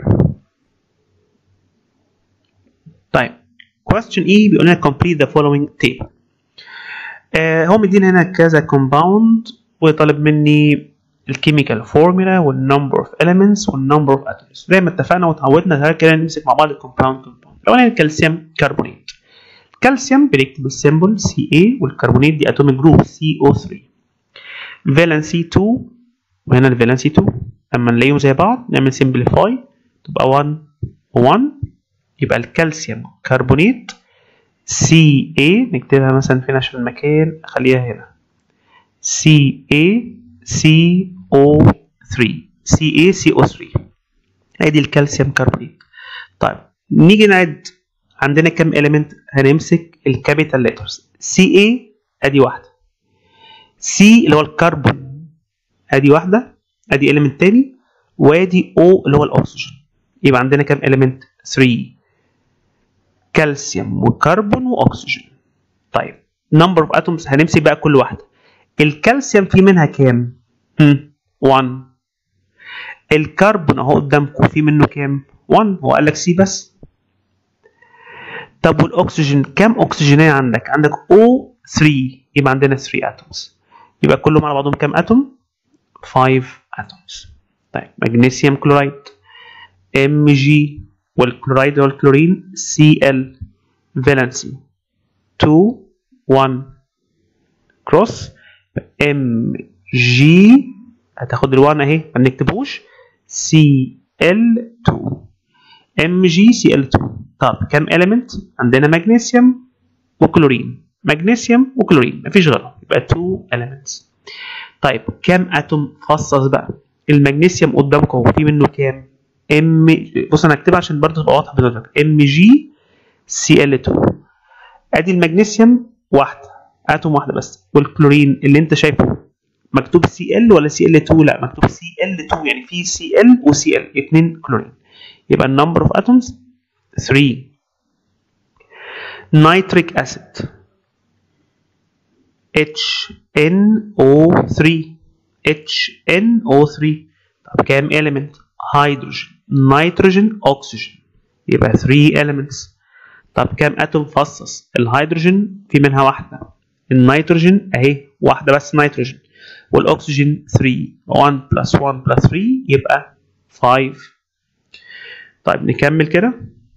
[SPEAKER 1] طيب question E بيقول لنا complete the following table آه هو مدينا هنا كذا compound وطالب مني الكيميكال فورمولا والنمبر اوف elements والنمبر اوف atoms زي ما اتفقنا وتعودنا كده نمسك مع بعض الكومباوند كومباوند لو انا الكالسيوم كربونات الكالسيوم بنكتب السيمبل Ca والكربونات دي اتوميك جروب CO3 فالنسي 2 وهنا الفالنسي 2 اما نلاقيهم زي بعض نعمل سمبليفاي تبقى 1 1 يبقى الكالسيوم كربونات سي اي نكتبها مثلا فين عشان المكان اخليها هنا سي اي سي او 3 سي اي سي او 3 ادي الكالسيوم كربونات طيب نيجي نعد عندنا كام اليمنت هنمسك الكابيتال ليترز سي اي ادي واحده سي اللي هو الكربون ادي واحده ادي اليمنت تاني وادي او اللي هو الاكسجين يبقى عندنا كام اليمنت 3 كالسيوم وكربون واكسجين طيب نمبر اوف اتومز هنمسك بقى كل واحده الكالسيوم في منها كام 1 الكربون اهو قدامكم في منه كام 1 هو قال لك سي بس طب والاكسجين كام اكسجينيه عندك عندك او 3 يبقى عندنا 3 اتومز يبقى كلهم على بعضهم كام اتوم 5 اتومز طيب مغنيسيوم كلورايد ام جي والكلورايد والكلورين سي ال فالنسي 2 1 كروس ام جي هتاخد ال1 اهي ما بنكتبوش Cl2 MgCl2 طب كام element عندنا مغنيسيوم وكلورين مغنيسيوم وكلورين مفيش غيرهم يبقى 2 elements طيب كام اتوم فصص بقى المغنيسيوم قدامكم اهو في منه كام ام بص انا هكتبها عشان برضه تبقى واضحه بالنسبه ام جي سي ال 2 ادي المغنيسيوم واحده اتوم واحده بس والكلورين اللي انت شايفه مكتوب سي ال ولا سي ال 2 لا مكتوب سي ال 2 يعني في سي ال وسي ال اثنين كلورين يبقى النمبر اوف اتومز 3 نيتريك اسيد HNO3 HNO3 طب كام element هيدروجين نيتروجين اكسجين يبقى 3 elements طب كام اتوم فصص الهيدروجين في منها واحده النيتروجين اهي واحده بس نيتروجين والاكسجين 3 1 بلس 1 بلس 3 يبقى 5 طيب نكمل كده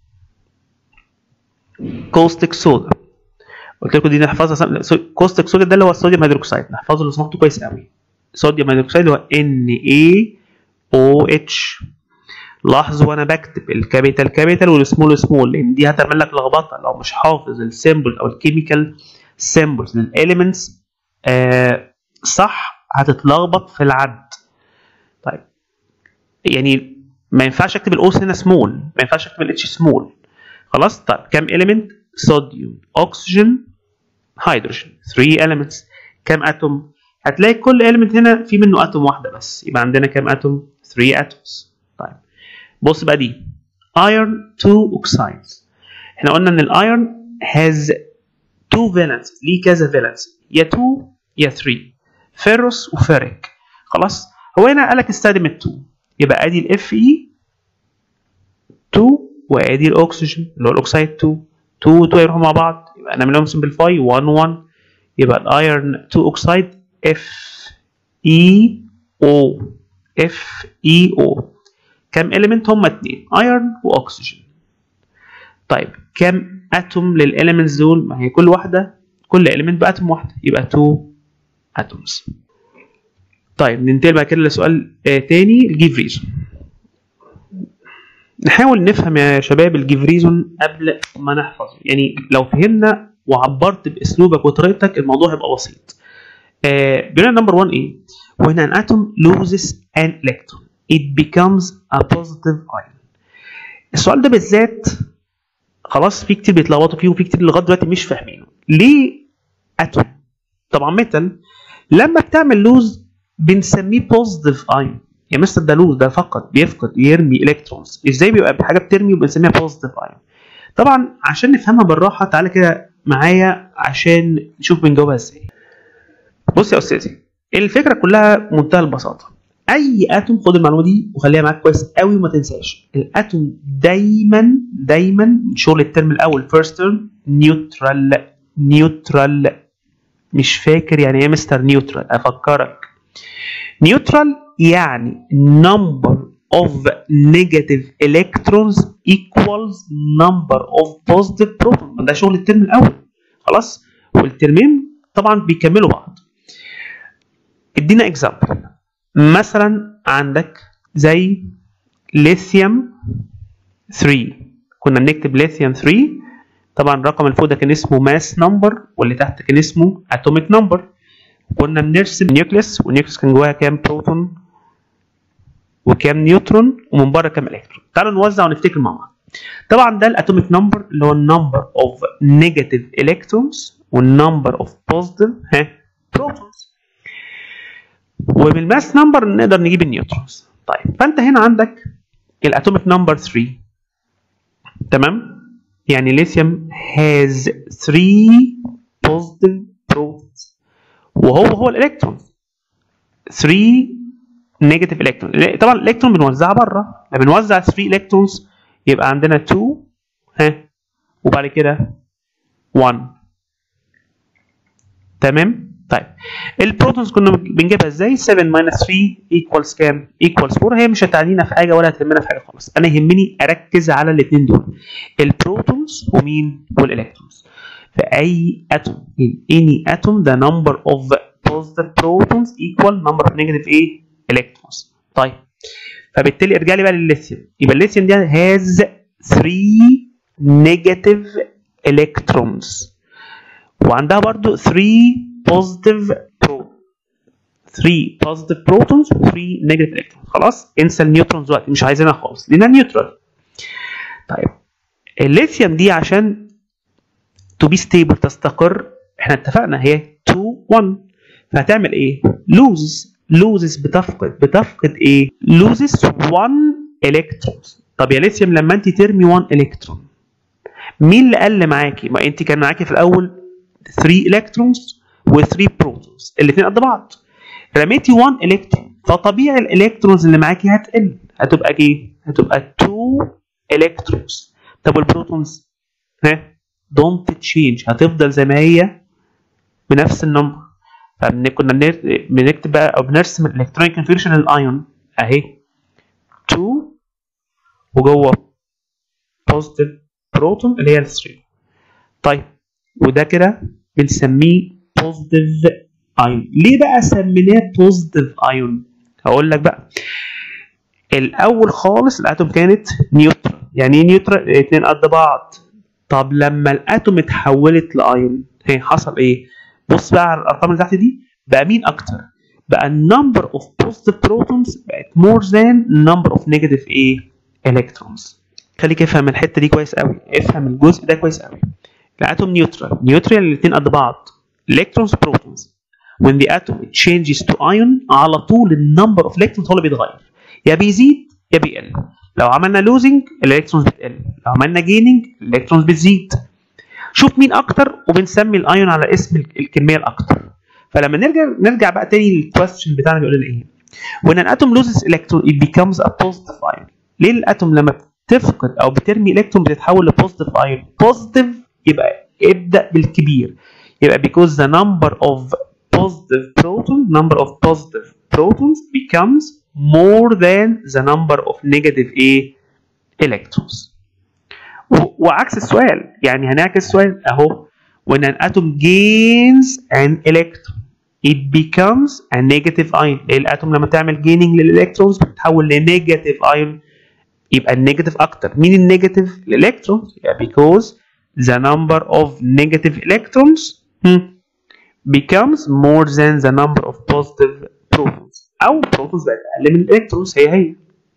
[SPEAKER 1] كوستيك صودا قلت لكم دي نحفظها كوستيك صودا ده اللي هو الصوديوم هيدروكسيد نحفظه لو سمحتوا كويس قوي صوديوم هيدروكسيد اللي هو NaOH لاحظوا وانا بكتب الكابيتال كابيتال والسمول سمول لان دي هتعمل لك لخبطه لو مش حافظ السيمبل او الكيميكال سيمبلز للاليمنتس آه صح هتتلخبط في العد طيب يعني ما ينفعش اكتب الاوس هنا سمول ما ينفعش اكتب الاتش سمول خلاص طيب كام اليمنت صوديوم اكسجين هيدروجين 3 elements كام اتوم هتلاقي كل element هنا في منه اتوم واحده بس يبقى عندنا كام اتوم 3 atoms طيب بص بقى دي iron 2 oxides احنا قلنا ان الايرون has 2 valence ليه كذا valence يا 2 يا 3 فيروس وفيريك خلاص هو هنا قال لك استخدم ال 2 يبقى ادي الاف اي 2 وادي الاكسجين اللي هو الاكسيد 2 2 2 يروحوا مع بعض يبقى نعمل لهم سمبليفاي 1 1 يبقى الايرون 2 اوكسيد اف اي او اف اي او كم اليمنت هم اتنين ايرون واكسجين طيب كم اتوم للاليمنتس دول ما هي كل واحده كل اليمنت باتوم واحده يبقى 2 اتومز طيب ننتقل بقى كده لسؤال آه تاني الجيف ريزون نحاول نفهم يا شباب الجيف ريزون قبل ما نحفظه يعني لو فهمنا وعبرت باسلوبك وطريقتك الموضوع هيبقى بسيط آه بيقول نمبر 1 ايه when an atom loses an electron it becomes a positive ion السؤال ده بالذات خلاص في كتير بيتلخبطوا فيه وفي كتير لغايه دلوقتي مش فاهمينه ليه اتوم طبعا مثلا لما بتعمل لوز بنسميه بوزيتيف ايون يا مستر ده لوز ده فقط بيفقد يرمي الكترونز ازاي بيبقى حاجه بترمي وبنسميها بوزيتيف ايون طبعا عشان نفهمها بالراحه تعالى كده معايا عشان نشوف بنجاوبها ازاي بص يا استاذي الفكره كلها منتهى البساطه اي اتوم خد المعلومه دي وخليها معاك كويس قوي وما تنساش الاتوم دايما دايما شغل الترم الاول فيرست ترم نيوترال نيوترال مش فاكر يعني ايه مستر نيوترال افكرك نيوترال يعني number of negative electrons equals number of positive protons ده شغل الترم الاول خلاص والترمين طبعا بيكملوا بعض ادينا اكزامبل مثلا عندك زي ليثيوم 3 كنا بنكتب ليثيوم 3 طبعا الرقم اللي فوق ده كان اسمه ماس نمبر واللي تحت كان اسمه اتوميك نمبر كنا بنرسم نيوكليس والنيوكليس كان جواها كام بروتون وكام نيوترون ومن بره كام الكترون تعالوا نوزع ونفتكر مع بعض طبعا ده الاتوميك نمبر اللي هو النمبر اوف نيجاتيف الكترونز والنمبر اوف بوزيتيف ها بروتونز ومن الماس نمبر نقدر نجيب النيوترونز طيب فانت هنا عندك الاتوميك نمبر 3 تمام يعني ليثيوم has 3 positive protons وهو هو الالكترونز 3 نيجاتيف الكترون طبعا الالكترون بنوزعها بره لما بنوزع 3 الكترونز يبقى عندنا 2 ها وبعد كده 1 تمام طيب البروتونز كنا بنجيبها ازاي 7 ماينس 3 ايكوالز كام ايكوالز 4 هي مش هتعنينا في حاجه ولا هتهمنا في حاجه خالص انا يهمني اركز على الاثنين دول البروتونز ومين والالكترونز في اي اتوم in any atom the number of positive protons equal number of negative ايه الكترونز طيب فبالتالي ارجع لي بقى للليثيوم يبقى الليثيوم دي هاز 3 نيجاتيف الكترونز وعندها برضو 3 بوزيتيف برو 3 بوزيتيف بروتونز و 3 نيجاتيف الكترونز خلاص انسى النيوترونز دلوقتي مش عايزينها خالص لانها نيوترال طيب الليثيوم دي عشان تو بي ستيبل تستقر احنا اتفقنا هي 2 1 فهتعمل ايه؟ لوز لوزز بتفقد بتفقد ايه؟ لوزز 1 الكترونز طب يا ليثيوم لما انت ترمي 1 الكترون مين اللي قل معاكي؟ ما انت كان معاكي في الاول 3 الكترونز و3 بروتونز الاثنين قد بعض رميتي 1 الكترون فطبيعي الالكترونز اللي معاكي هتقل هتبقى ايه؟ هتبقى 2 الكترونز طب والبروتونز ها دونت تشينج هتفضل زي ما هي بنفس النمبر فكنا بنكتب بقى او بنرسم الالكترونيك كونفيجريشن للايون اهي 2 وجوه بوزيتيف بروتون اللي هي ال 3 طيب وده كده بنسميه بوزيتيف ايون ليه بقى سميناه بوزيتيف ايون هقول لك بقى الاول خالص الاتوم كانت نيوترال يعني ايه نيوترال الاثنين قد بعض طب لما الاتوم اتحولت لايون هي حصل ايه بص بقى على الارقام اللي تحت دي بقى مين اكتر بقى النمبر اوف بوزيتيف بروتونز بقت مور ذان نمبر اوف نيجاتيف ايه الكترونز خليك افهم الحته دي كويس قوي افهم الجزء ده كويس قوي الاتوم نيوترال نيوترال الاثنين قد بعض الكترونز بروتونز when the atom changes to ion على طول النمبر اوف الكترونز هو اللي بيتغير يا بيزيد يا بيقل لو عملنا لوزنج الالكترونز بتقل لو عملنا جيننج الالكترونز بتزيد شوف مين اكتر وبنسمي الايون على اسم الكميه الاكتر فلما نرجع نرجع بقى تاني للكويستشن بتاعنا بيقول لنا ايه when an atom loses electron it becomes a positive ion ليه الاتوم لما بتفقد او بترمي الكترون بتتحول لبوزيتيف ايون بوزيتيف يبقى ابدا بالكبير يبقى because the number of positive proton number of positive protons becomes more than the number of negative A electrons وعكس السؤال يعني هنعكس السؤال اهو when an atom gains an electron it becomes a negative ion الاتوم لما تعمل gaining للالكترونز بتتحول لنيجاتيف ion يبقى النيجاتيف اكتر مين النيجاتيف الالكترونز يعني because the number of negative electrons hmm, becomes more than the number of positive protons او protons بقت اقل من الالكترونز هي هي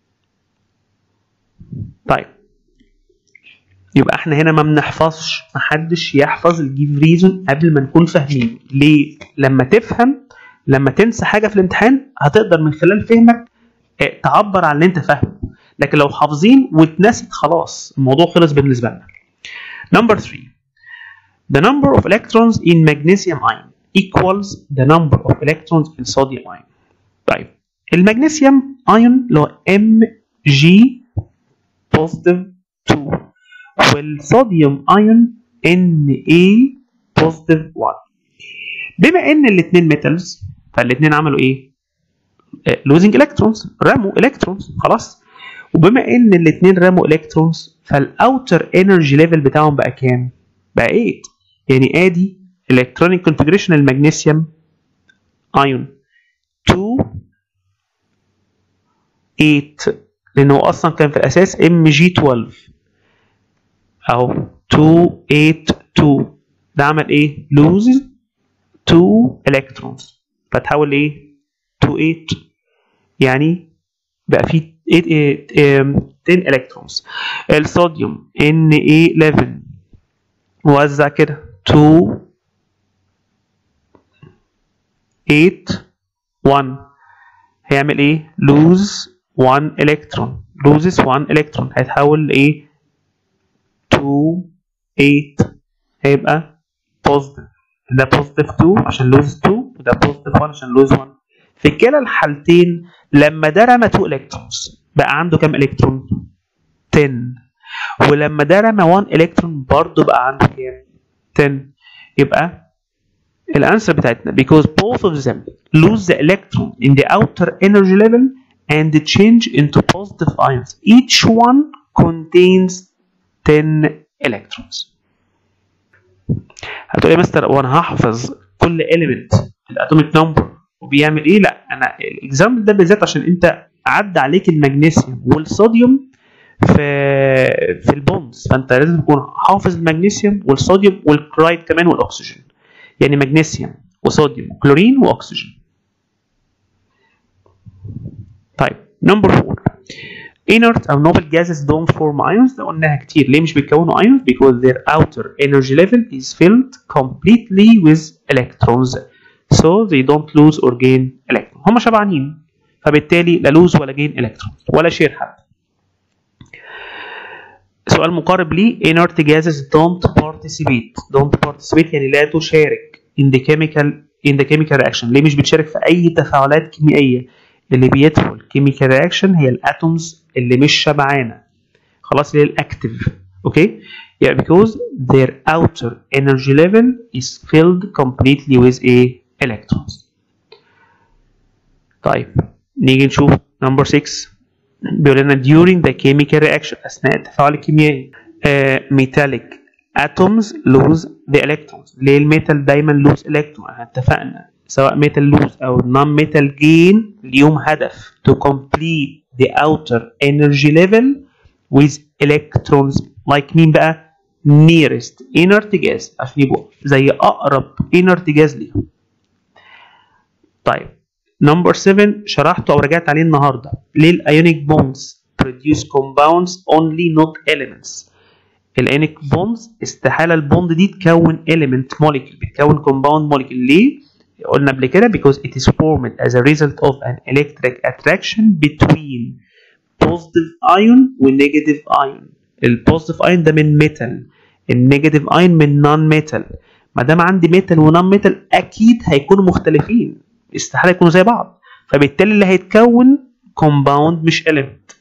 [SPEAKER 1] طيب يبقى احنا هنا ما بنحفظش محدش يحفظ الجيف ريزون قبل ما نكون فاهمين ليه لما تفهم لما تنسى حاجه في الامتحان هتقدر من خلال فهمك تعبر عن اللي انت فاهمه لكن لو حافظين واتنست خلاص الموضوع خلص بالنسبه لنا number 3 the number of electrons in magnesium ion equals the number of electrons in sodium ion طيب المغنيسيوم ايون اللي هو Mg positive 2 والصوديوم ايون Na positive 1 بما ان الاثنين ميتالز فالاثنين عملوا ايه؟ لوزنج الكترونز رموا الكترونز خلاص وبما ان الاثنين رموا الكترونز فالاوتر انرجي ليفل بتاعهم بقى كام؟ بقى 8 يعني ادي الكترونيك كونفجريشن المغنيسيوم ايون 2 8 لانه اصلا كان في الاساس ام جي 12 اهو 2 8 2 ده عمل ايه؟ لوز 2 الكترونز فتحول لايه؟ 2 8 يعني بقى فيه 10 الكترونز الصوديوم Na11 وزع كده 2 8 1 هيعمل ايه؟ lose 1 الكترون loses 1 الكترون هيتحول لايه؟ 2 8 هيبقى positive ده positive 2 عشان lose 2 وده positive 1 عشان lose 1 في كلا الحالتين لما ده رمى 2 الكترونز بقى عنده كام الكترون؟ 10 ولما ده رمى 1 الكترون برضه بقى عنده كام؟ 10 يبقى الانسر بتاعتنا because both of them lose the electron in the outer energy level and change into positive ions each one contains 10 electrons هتقول يا مستر وانا هحفظ كل element الاتوميك نمبر وبيعمل ايه لا انا الاكزامبل ده بالذات عشان انت عدى عليك المغنيسيوم والصوديوم في في البونز فانت لازم تكون حافظ المغنيسيوم والصوديوم والكلورايد كمان والاكسجين يعني مغنيسيوم وصوديوم وكلورين واكسجين طيب نمبر 4 inert او noble gases don't form ions ده قلناها كتير ليه مش بيتكونوا ions because their outer energy level is filled completely with electrons so they don't lose or gain electrons هم شبعانين فبالتالي لا lose ولا gain electrons ولا share حتى سؤال مقارب ليه inert gases don't participate don't participate يعني لا تشارك in the chemical in the chemical reaction ليه مش بتشارك في اي تفاعلات كيميائيه اللي بيدخل chemical reaction هي الاتومز اللي مش شبعانه خلاص اللي هي الاكتف اوكي yeah because their outer energy level is filled completely with a electrons طيب نيجي نشوف number 6 بيقول لنا during the chemical reaction اثناء التفاعل الكيميائي uh, metallic atoms lose the electrons ليه الميتال دايما lose electron احنا اتفقنا سواء metal lose او non metal gain ليهم هدف to complete the outer energy level with electrons like مين بقى nearest inert gas عشان يبقوا زي اقرب inert gas ليهم طيب نمبر 7 شرحته او رجعت عليه النهارده ليه الايونيك بونز produce compounds only not elements الايونيك بونز استحاله البوند دي تكون element molecule بتكون compound molecule ليه قلنا قبل كده because it is formed as a result of an electric attraction between positive ion و negative ion البوزيتيف ايون ده من ميتال النيجاتيف ايون من نون ميتال ما دام عندي ميتال ونون ميتال اكيد هيكونوا مختلفين استحاله يكونوا زي بعض فبالتالي اللي هيتكون كومباوند مش element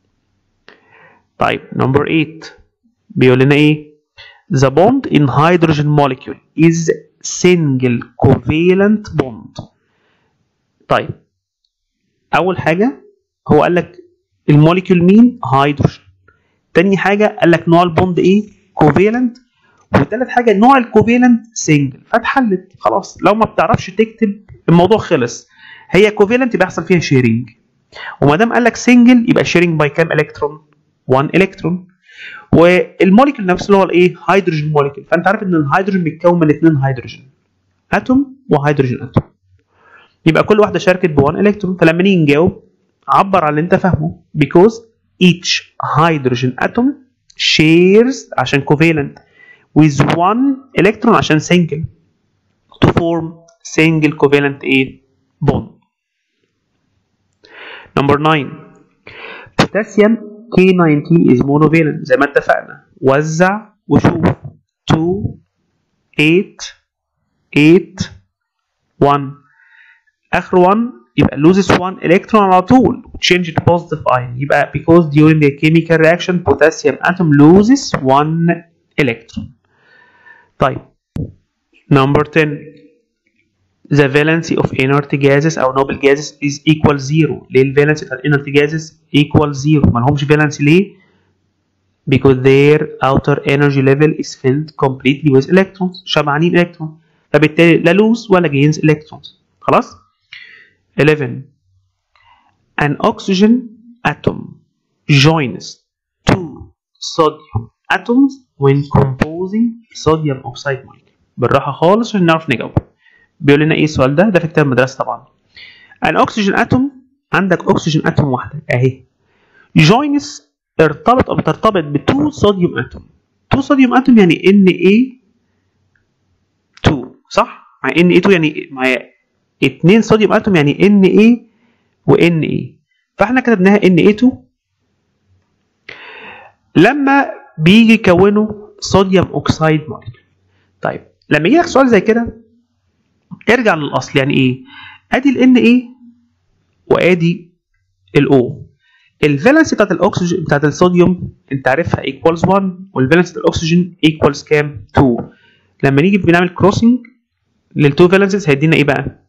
[SPEAKER 1] طيب نمبر 8 بيقول لنا ايه the bond in hydrogen molecule is single covalent bond طيب اول حاجه هو قال لك الموليكيول مين هيدروجين تاني حاجه قال لك نوع البوند ايه كوفيلنت وتالت حاجه نوع الكوفيلنت سنجل فاتحلت خلاص لو ما بتعرفش تكتب الموضوع خلص هي كوفيلنت يبقى يحصل فيها شيرنج وما دام قال لك سنجل يبقى شيرنج باي كام الكترون 1 الكترون والموليكيول نفسه اللي هو الايه هيدروجين موليكيول فانت عارف ان الهيدروجين بيتكون من اثنين هيدروجين اتوم وهيدروجين اتوم يبقى كل واحده شاركت ب 1 الكترون فلما نيجي نجاوب عبر على اللي انت فاهمه because each hydrogen atom shares عشان covalent with one electron عشان single to form single covalent A bond. Number 9 potassium K90 is monovalent زي ما اتفقنا وزع وشوف 2 8 8 1 اخر 1 يبقى loses 1 electron على طول change to positive ion يبقى because during the chemical reaction potassium atom loses 1 electron طيب number 10 the valency of inert gases او noble gases is equal zero ليه الفالنسي بتاع inert gases equal zero ما لهمش فالنسي ليه because their outer energy level is filled completely with electrons شبعانين electrons فبالتالي لا lose ولا gains electrons خلاص 11 an oxygen atom joins two sodium atoms when composing sodium oxide molecule بالراحه خالص عشان نعرف نجاوب بيقول لنا ايه السؤال ده ده في كتاب المدرسه طبعا an oxygen atom عندك oxygen atom واحده اهي joins ارتبط او بترتبط ب 2 صوديوم اتوم 2 صوديوم اتوم يعني Na2 صح مع Na2 يعني مع 2 صوديوم اتوم يعني Na و Na فاحنا كتبناها Na2 لما بيجي يكونوا صوديوم اوكسايد مولكيول طيب لما يجي لك سؤال زي كده ارجع للاصل يعني ايه ادي ال Na وادي الاو الفالنس بتاعت الاكسجين بتاعت الصوديوم انت عارفها ايكوالز 1 والفالنس بتاعت الاكسجين ايكوالز كام 2 لما نيجي بنعمل كروسنج للتو فالنسز هيدينا ايه بقى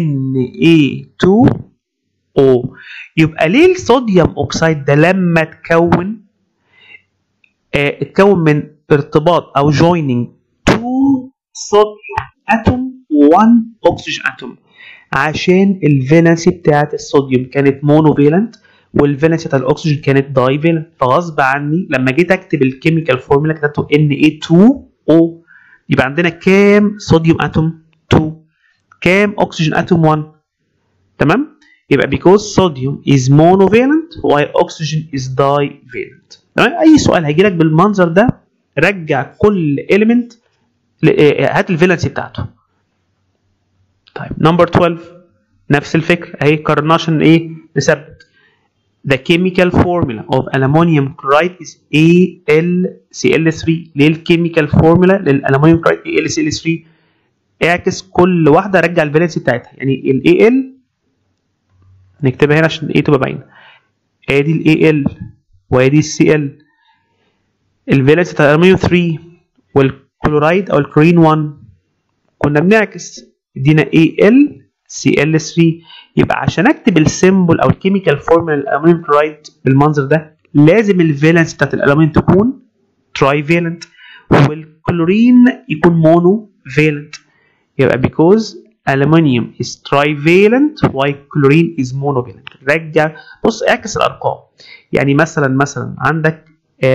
[SPEAKER 1] Na2O يبقى ليه الصوديوم اوكسايد ده لما اتكون اه اتكون من ارتباط او جويننج 2 صوديوم اتوم و1 اوكسجين اتوم عشان الفالنسي بتاعت الصوديوم كانت مونوفالنت والفالنسي بتاعت الاكسجين كانت داي فالنت فغصب عني لما جيت اكتب الكيميكال فورمولا كتبته Na2O يبقى عندنا كام صوديوم اتوم 2 كام اكسجين اتوم 1 تمام يبقى because sodium is monovalent while oxygen is divalent تمام اي سؤال هيجي لك بالمنظر ده رجع كل element هات الفالنسي بتاعته طيب نمبر 12 نفس الفكره اهي قررنا عشان ايه نثبت The chemical formula of aluminum chloride is AlCl3 ليه الكيميكال فورمولا للالومنيوم كلورايد AlCl3 اعكس كل واحده رجع الفالنسي بتاعتها يعني ال Al نكتبها هنا عشان ايه تبقى باينه ادي ال Al وادي ال Cl الفالنسي بتاع الالومنيوم 3 والكلورايد او الكلورين 1 كنا بنعكس ادينا Al Cl3 يبقى عشان اكتب السيمبل او الكيميكال فورمولا للالومنيوم كلورايد بالمنظر ده لازم الفالنس بتاعت الالومنيوم تكون تراي فالنت والكلورين يكون مونو فالنت يبقى because aluminum is trivalent while chlorine is monovalent رجع بص اعكس الارقام يعني مثلا مثلا عندك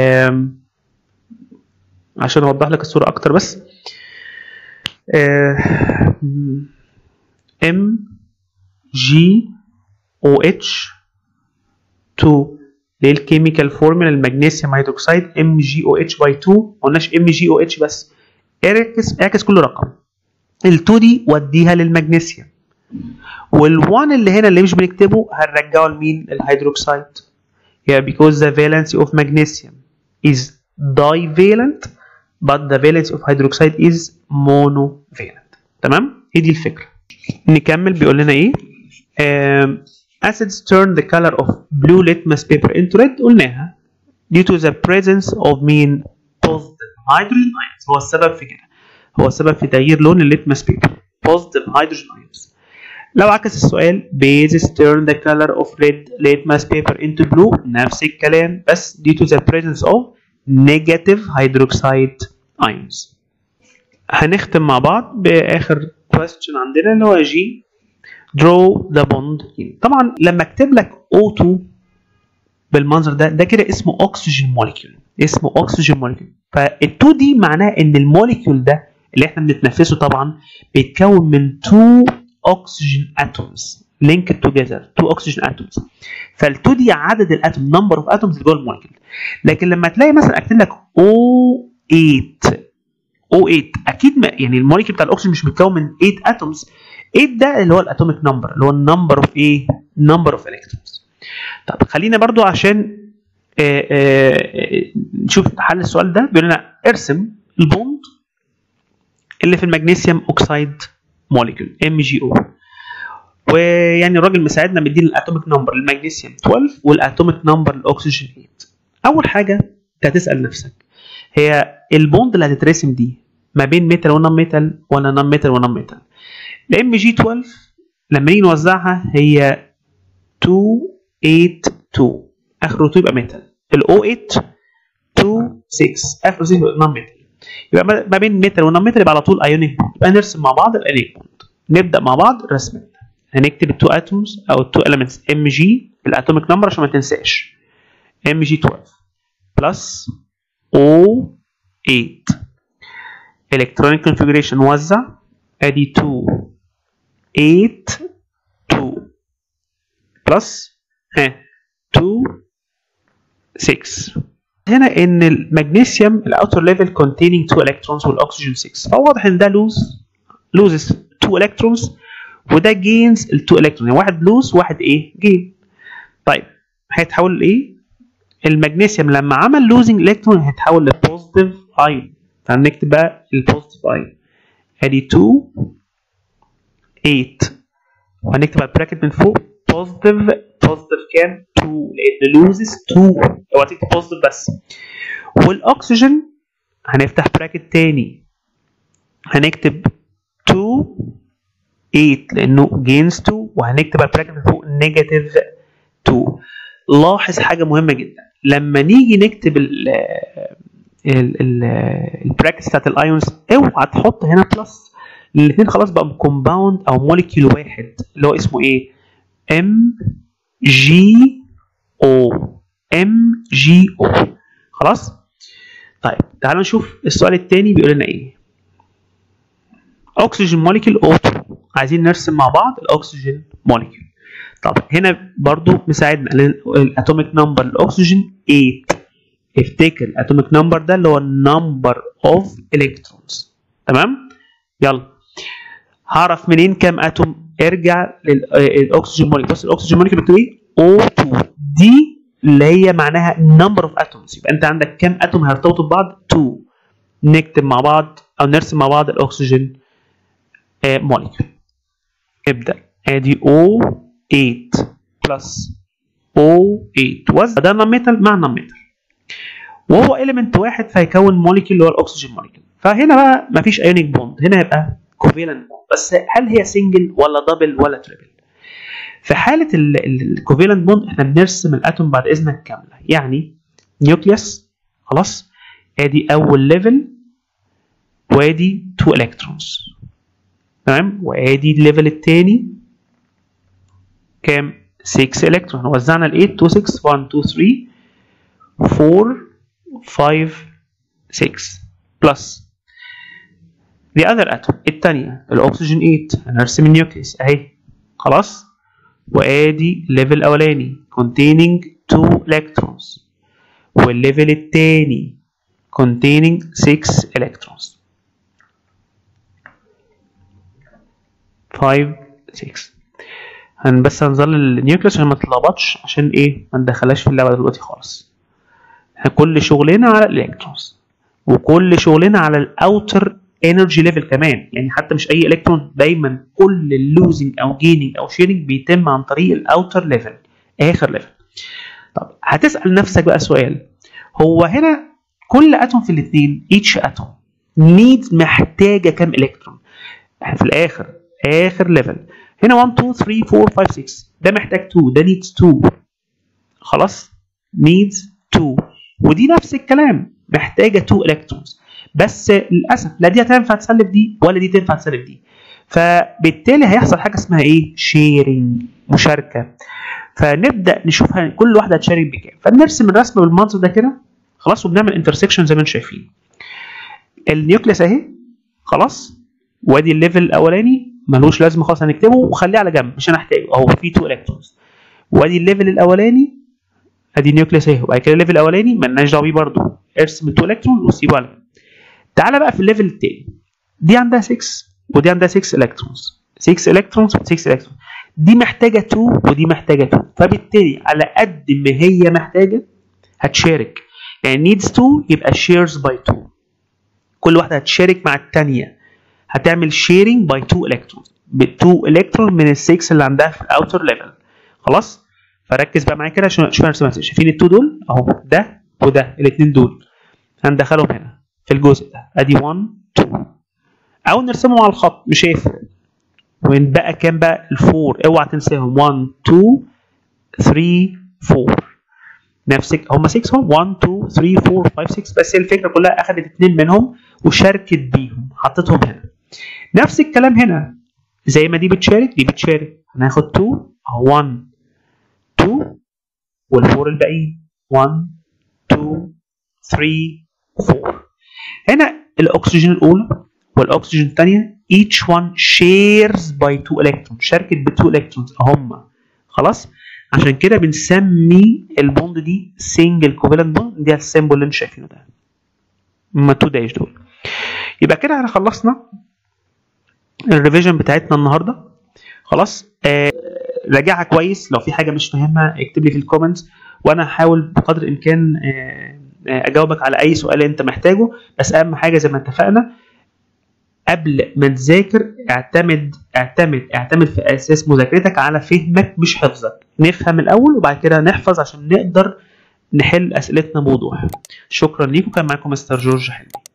[SPEAKER 1] عشان اوضح لك الصوره اكتر بس ام جي او اتش 2 اللي هي الكيميكال فورمولا المغنيسيوم هيدروكسيد ام جي او اتش باي 2 ما قلناش ام جي او اتش بس اعكس اعكس كل رقم ال2 دي وديها للمغنيسيوم وال1 اللي هنا اللي مش بنكتبه هنرجعه لمين الهيدروكسيد yeah because the valency of magnesium is divalent but the valence of hydroxide is monovalent تمام هي دي الفكره نكمل بيقول لنا ايه um, acids turn the color of blue litmus paper into red قلناها due to the presence of mean positive hydrogen ions هو السبب في كده هو السبب في تغيير لون الليتمس بيبر positive hydrogen ions لو عكس السؤال bases turn the color of red litmus paper into blue نفس الكلام بس due to the presence of negative hydroxide ions هنختم مع بعض بآخر question عندنا اللي هو جي draw the bond in طبعا لما اكتب لك O2 بالمنظر ده ده كده اسمه oxygen molecule اسمه oxygen molecule فال2 دي معناه ان الموليكيول ده اللي احنا بنتنفسه طبعا بيتكون من 2 oxygen atoms linked together 2 oxygen atoms فال2 دي عدد الاتوم number of atoms اللي جوه الموليكيول لكن لما تلاقي مثلا اكتب لك O8 O8 اكيد ما يعني الموليكيول بتاع الاكسجين مش متكون من 8 اتومز 8 ده اللي هو الاتوميك نمبر اللي هو النمبر اوف ايه نمبر اوف الكترونز طب خلينا برضو عشان آآ آآ نشوف حل السؤال ده بيقول لنا ارسم البوند اللي في المغنيسيوم اوكسيد موليكيول ام جي او ويعني الراجل مساعدنا مدينا الاتوميك نمبر للمغنيسيوم 12 والاتوميك نمبر للاكسجين 8 اول حاجه انت هتسال نفسك هي البوند اللي هتترسم دي ما بين ميتال ونون ميتال ولا نون ميتال ونون ميتال الام جي 12 لما نيجي نوزعها هي 2 8 2 اخره 2 يبقى ميتال الاو 8 2 6 اخره 6 يبقى نون ميتال يبقى ما بين ميتال ونون ميتال يبقى على طول ايونيك بوند يبقى نرسم مع بعض الايونيك بوند نبدا مع بعض رسم هنكتب التو اتومز او التو اليمنتس ام جي الاتوميك نمبر عشان ما تنساش ام جي 12 بلس او 8 electronic configuration وزع ادي 2 8 2 بلس ها 2 6 هنا ان المغنيسيوم الاوتر ليفل containing 2 electrons والاكسجين 6 فواضح ان ده لوز loses 2 electrons وده gains ال 2 electrons يعني واحد لوز واحد ايه جين طيب هيتحول لايه المغنيسيوم لما عمل لوزنج الكترون هيتحول لبوزيتيف ايون فهنكتب بقى البوزيتيف ايون ادي 2 8 وهنكتب على البراكت من فوق بوزيتيف بوزيتيف كام 2 لان لوزز 2 اوعى تكتب بوزيتيف بس والاكسجين هنفتح براكت تاني هنكتب 2 8 لانه جينز 2 وهنكتب على البراكت من فوق نيجاتيف 2 لاحظ حاجه مهمه جدا لما نيجي نكتب ال ال ال البراكتس بتاعت الايونز اوعى تحط هنا بلس الاثنين خلاص بقى كومباوند او موليكيول واحد اللي هو اسمه ايه ام جي او ام جي او خلاص طيب تعالوا نشوف السؤال الثاني بيقول لنا ايه اكسجين موليكيول O2 عايزين نرسم مع بعض الاكسجين موليكيول طب هنا برضو مساعدنا الاتوميك نمبر الاكسجين 8 افتكر الاتوميك نمبر ده اللي هو النمبر اوف الكترونز تمام يلا هعرف منين كام اتوم ارجع للاكسجين موليكيول بص الاكسجين موليكيول بتقول ايه O2 دي اللي هي معناها number of atoms يبقى انت عندك كام اتوم هيرتبطوا ببعض 2 نكتب مع بعض او نرسم مع بعض الاكسجين موليكيول ابدا ادي O8 بلس O8 وزن ده نون ميتال مع نون ميتال وهو اليمنت واحد فهيكون موليكيول اللي هو الاكسجين موليكيول فهنا بقى مفيش ايونيك بوند هنا هيبقى كوفيلنت بوند بس هل هي سنجل ولا دبل ولا تريبل في حاله الكوفيلنت بوند احنا بنرسم الاتوم بعد اذنك كامله يعني نيوكليوس خلاص ادي اول ليفل وادي 2 الكترونز تمام وادي الليفل الثاني كام 6 الكترون وزعنا ال 8 2 6 1 2 3 4 5 6 بلس the other atom الثانيه الاكسجين 8 هنرسم النيوكليوس اهي خلاص وادي الليفل الاولاني containing 2 electrons والليفل الثاني containing 6 electrons 5 6 هن بس هنظل النيوكليوس عشان ما تتلخبطش عشان ايه ما ندخلهاش في اللعبه دلوقتي خالص احنا كل شغلنا على الالكترونز وكل شغلنا على الاوتر انرجي ليفل كمان يعني حتى مش اي الكترون دايما كل اللوزنج او جيننج او شيرنج بيتم عن طريق الاوتر ليفل اخر ليفل طب هتسال نفسك بقى سؤال هو هنا كل اتوم في الاثنين each اتوم needs محتاجه كام الكترون احنا في الاخر اخر ليفل هنا 1 2 3 4 5 6 ده محتاج 2 ده needs 2 خلاص needs 2 ودي نفس الكلام محتاجه 2 الكترونز بس للاسف لا دي هتنفع تسلف دي ولا دي تنفع تسلف دي فبالتالي هيحصل حاجه اسمها ايه شيرنج مشاركه فنبدا نشوف كل واحده هتشارك بكام فنرسم الرسم بالمنظر ده كده خلاص وبنعمل انترسكشن زي ما انتم شايفين النيوكليس اهي خلاص وادي الليفل الاولاني ملوش لازمه خالص هنكتبه وخليه على جنب مش هنحتاجه اهو فيه 2 الكترونز وادي الليفل الاولاني ادي النيوكليس اهي وبعد كده الليفل الاولاني مالناش دعوه بيه برضه ارسم ال 2 الكترون وسيبه على جنب تعالى بقى في الليفل التاني دي عندها 6 ودي عندها 6 الكترونز 6 الكترونز و 6 الكترونز دي محتاجه 2 ودي محتاجه 2 فبالتالي على قد ما هي محتاجه هتشارك يعني needs 2 يبقى shares by 2 كل واحده هتشارك مع الثانيه هتعمل sharing by 2 electrons ب 2 الكترون من ال 6 اللي عندها في الاوتر ليفل خلاص فركز بقى معايا كده عشان شوف ارسمها شايفين التو دول اهو ده وده الاثنين دول هندخلهم هنا في الجزء ده ادي 1 2 او نرسمهم على الخط مش هيفرق ونبقى كام بقى الفور اوعى تنساهم 1 2 3 4 نفس هم 6 هم 1 2 3 4 5 6 بس هي الفكره كلها اخذت اثنين منهم وشاركت بيهم حطيتهم هنا نفس الكلام هنا زي ما دي بتشارك دي بتشارك هناخد 2 اهو 1 2 والفور الباقيين 1 2 3 4 هنا الاكسجين الاولى والاكسجين الثانيه each one shares by 2 electrons شاركت ب 2 electrons هم خلاص عشان كده بنسمي البوند دي سنجل كوفالنت بوند دي السيمبل اللي انتم شايفينه ده هما 2 دايش دول يبقى كده احنا خلصنا الريفيجن بتاعتنا النهارده خلاص آه راجعها كويس لو في حاجه مش فاهمها اكتب لي في الكومنتس وانا هحاول بقدر الامكان آه اجاوبك على اي سؤال انت محتاجه بس اهم حاجه زي ما اتفقنا قبل ما تذاكر اعتمد اعتمد اعتمد في اساس مذاكرتك على فهمك مش حفظك نفهم الاول وبعد كده نحفظ عشان نقدر نحل اسئلتنا بوضوح شكرا ليكم كان معاكم مستر جورج حلمي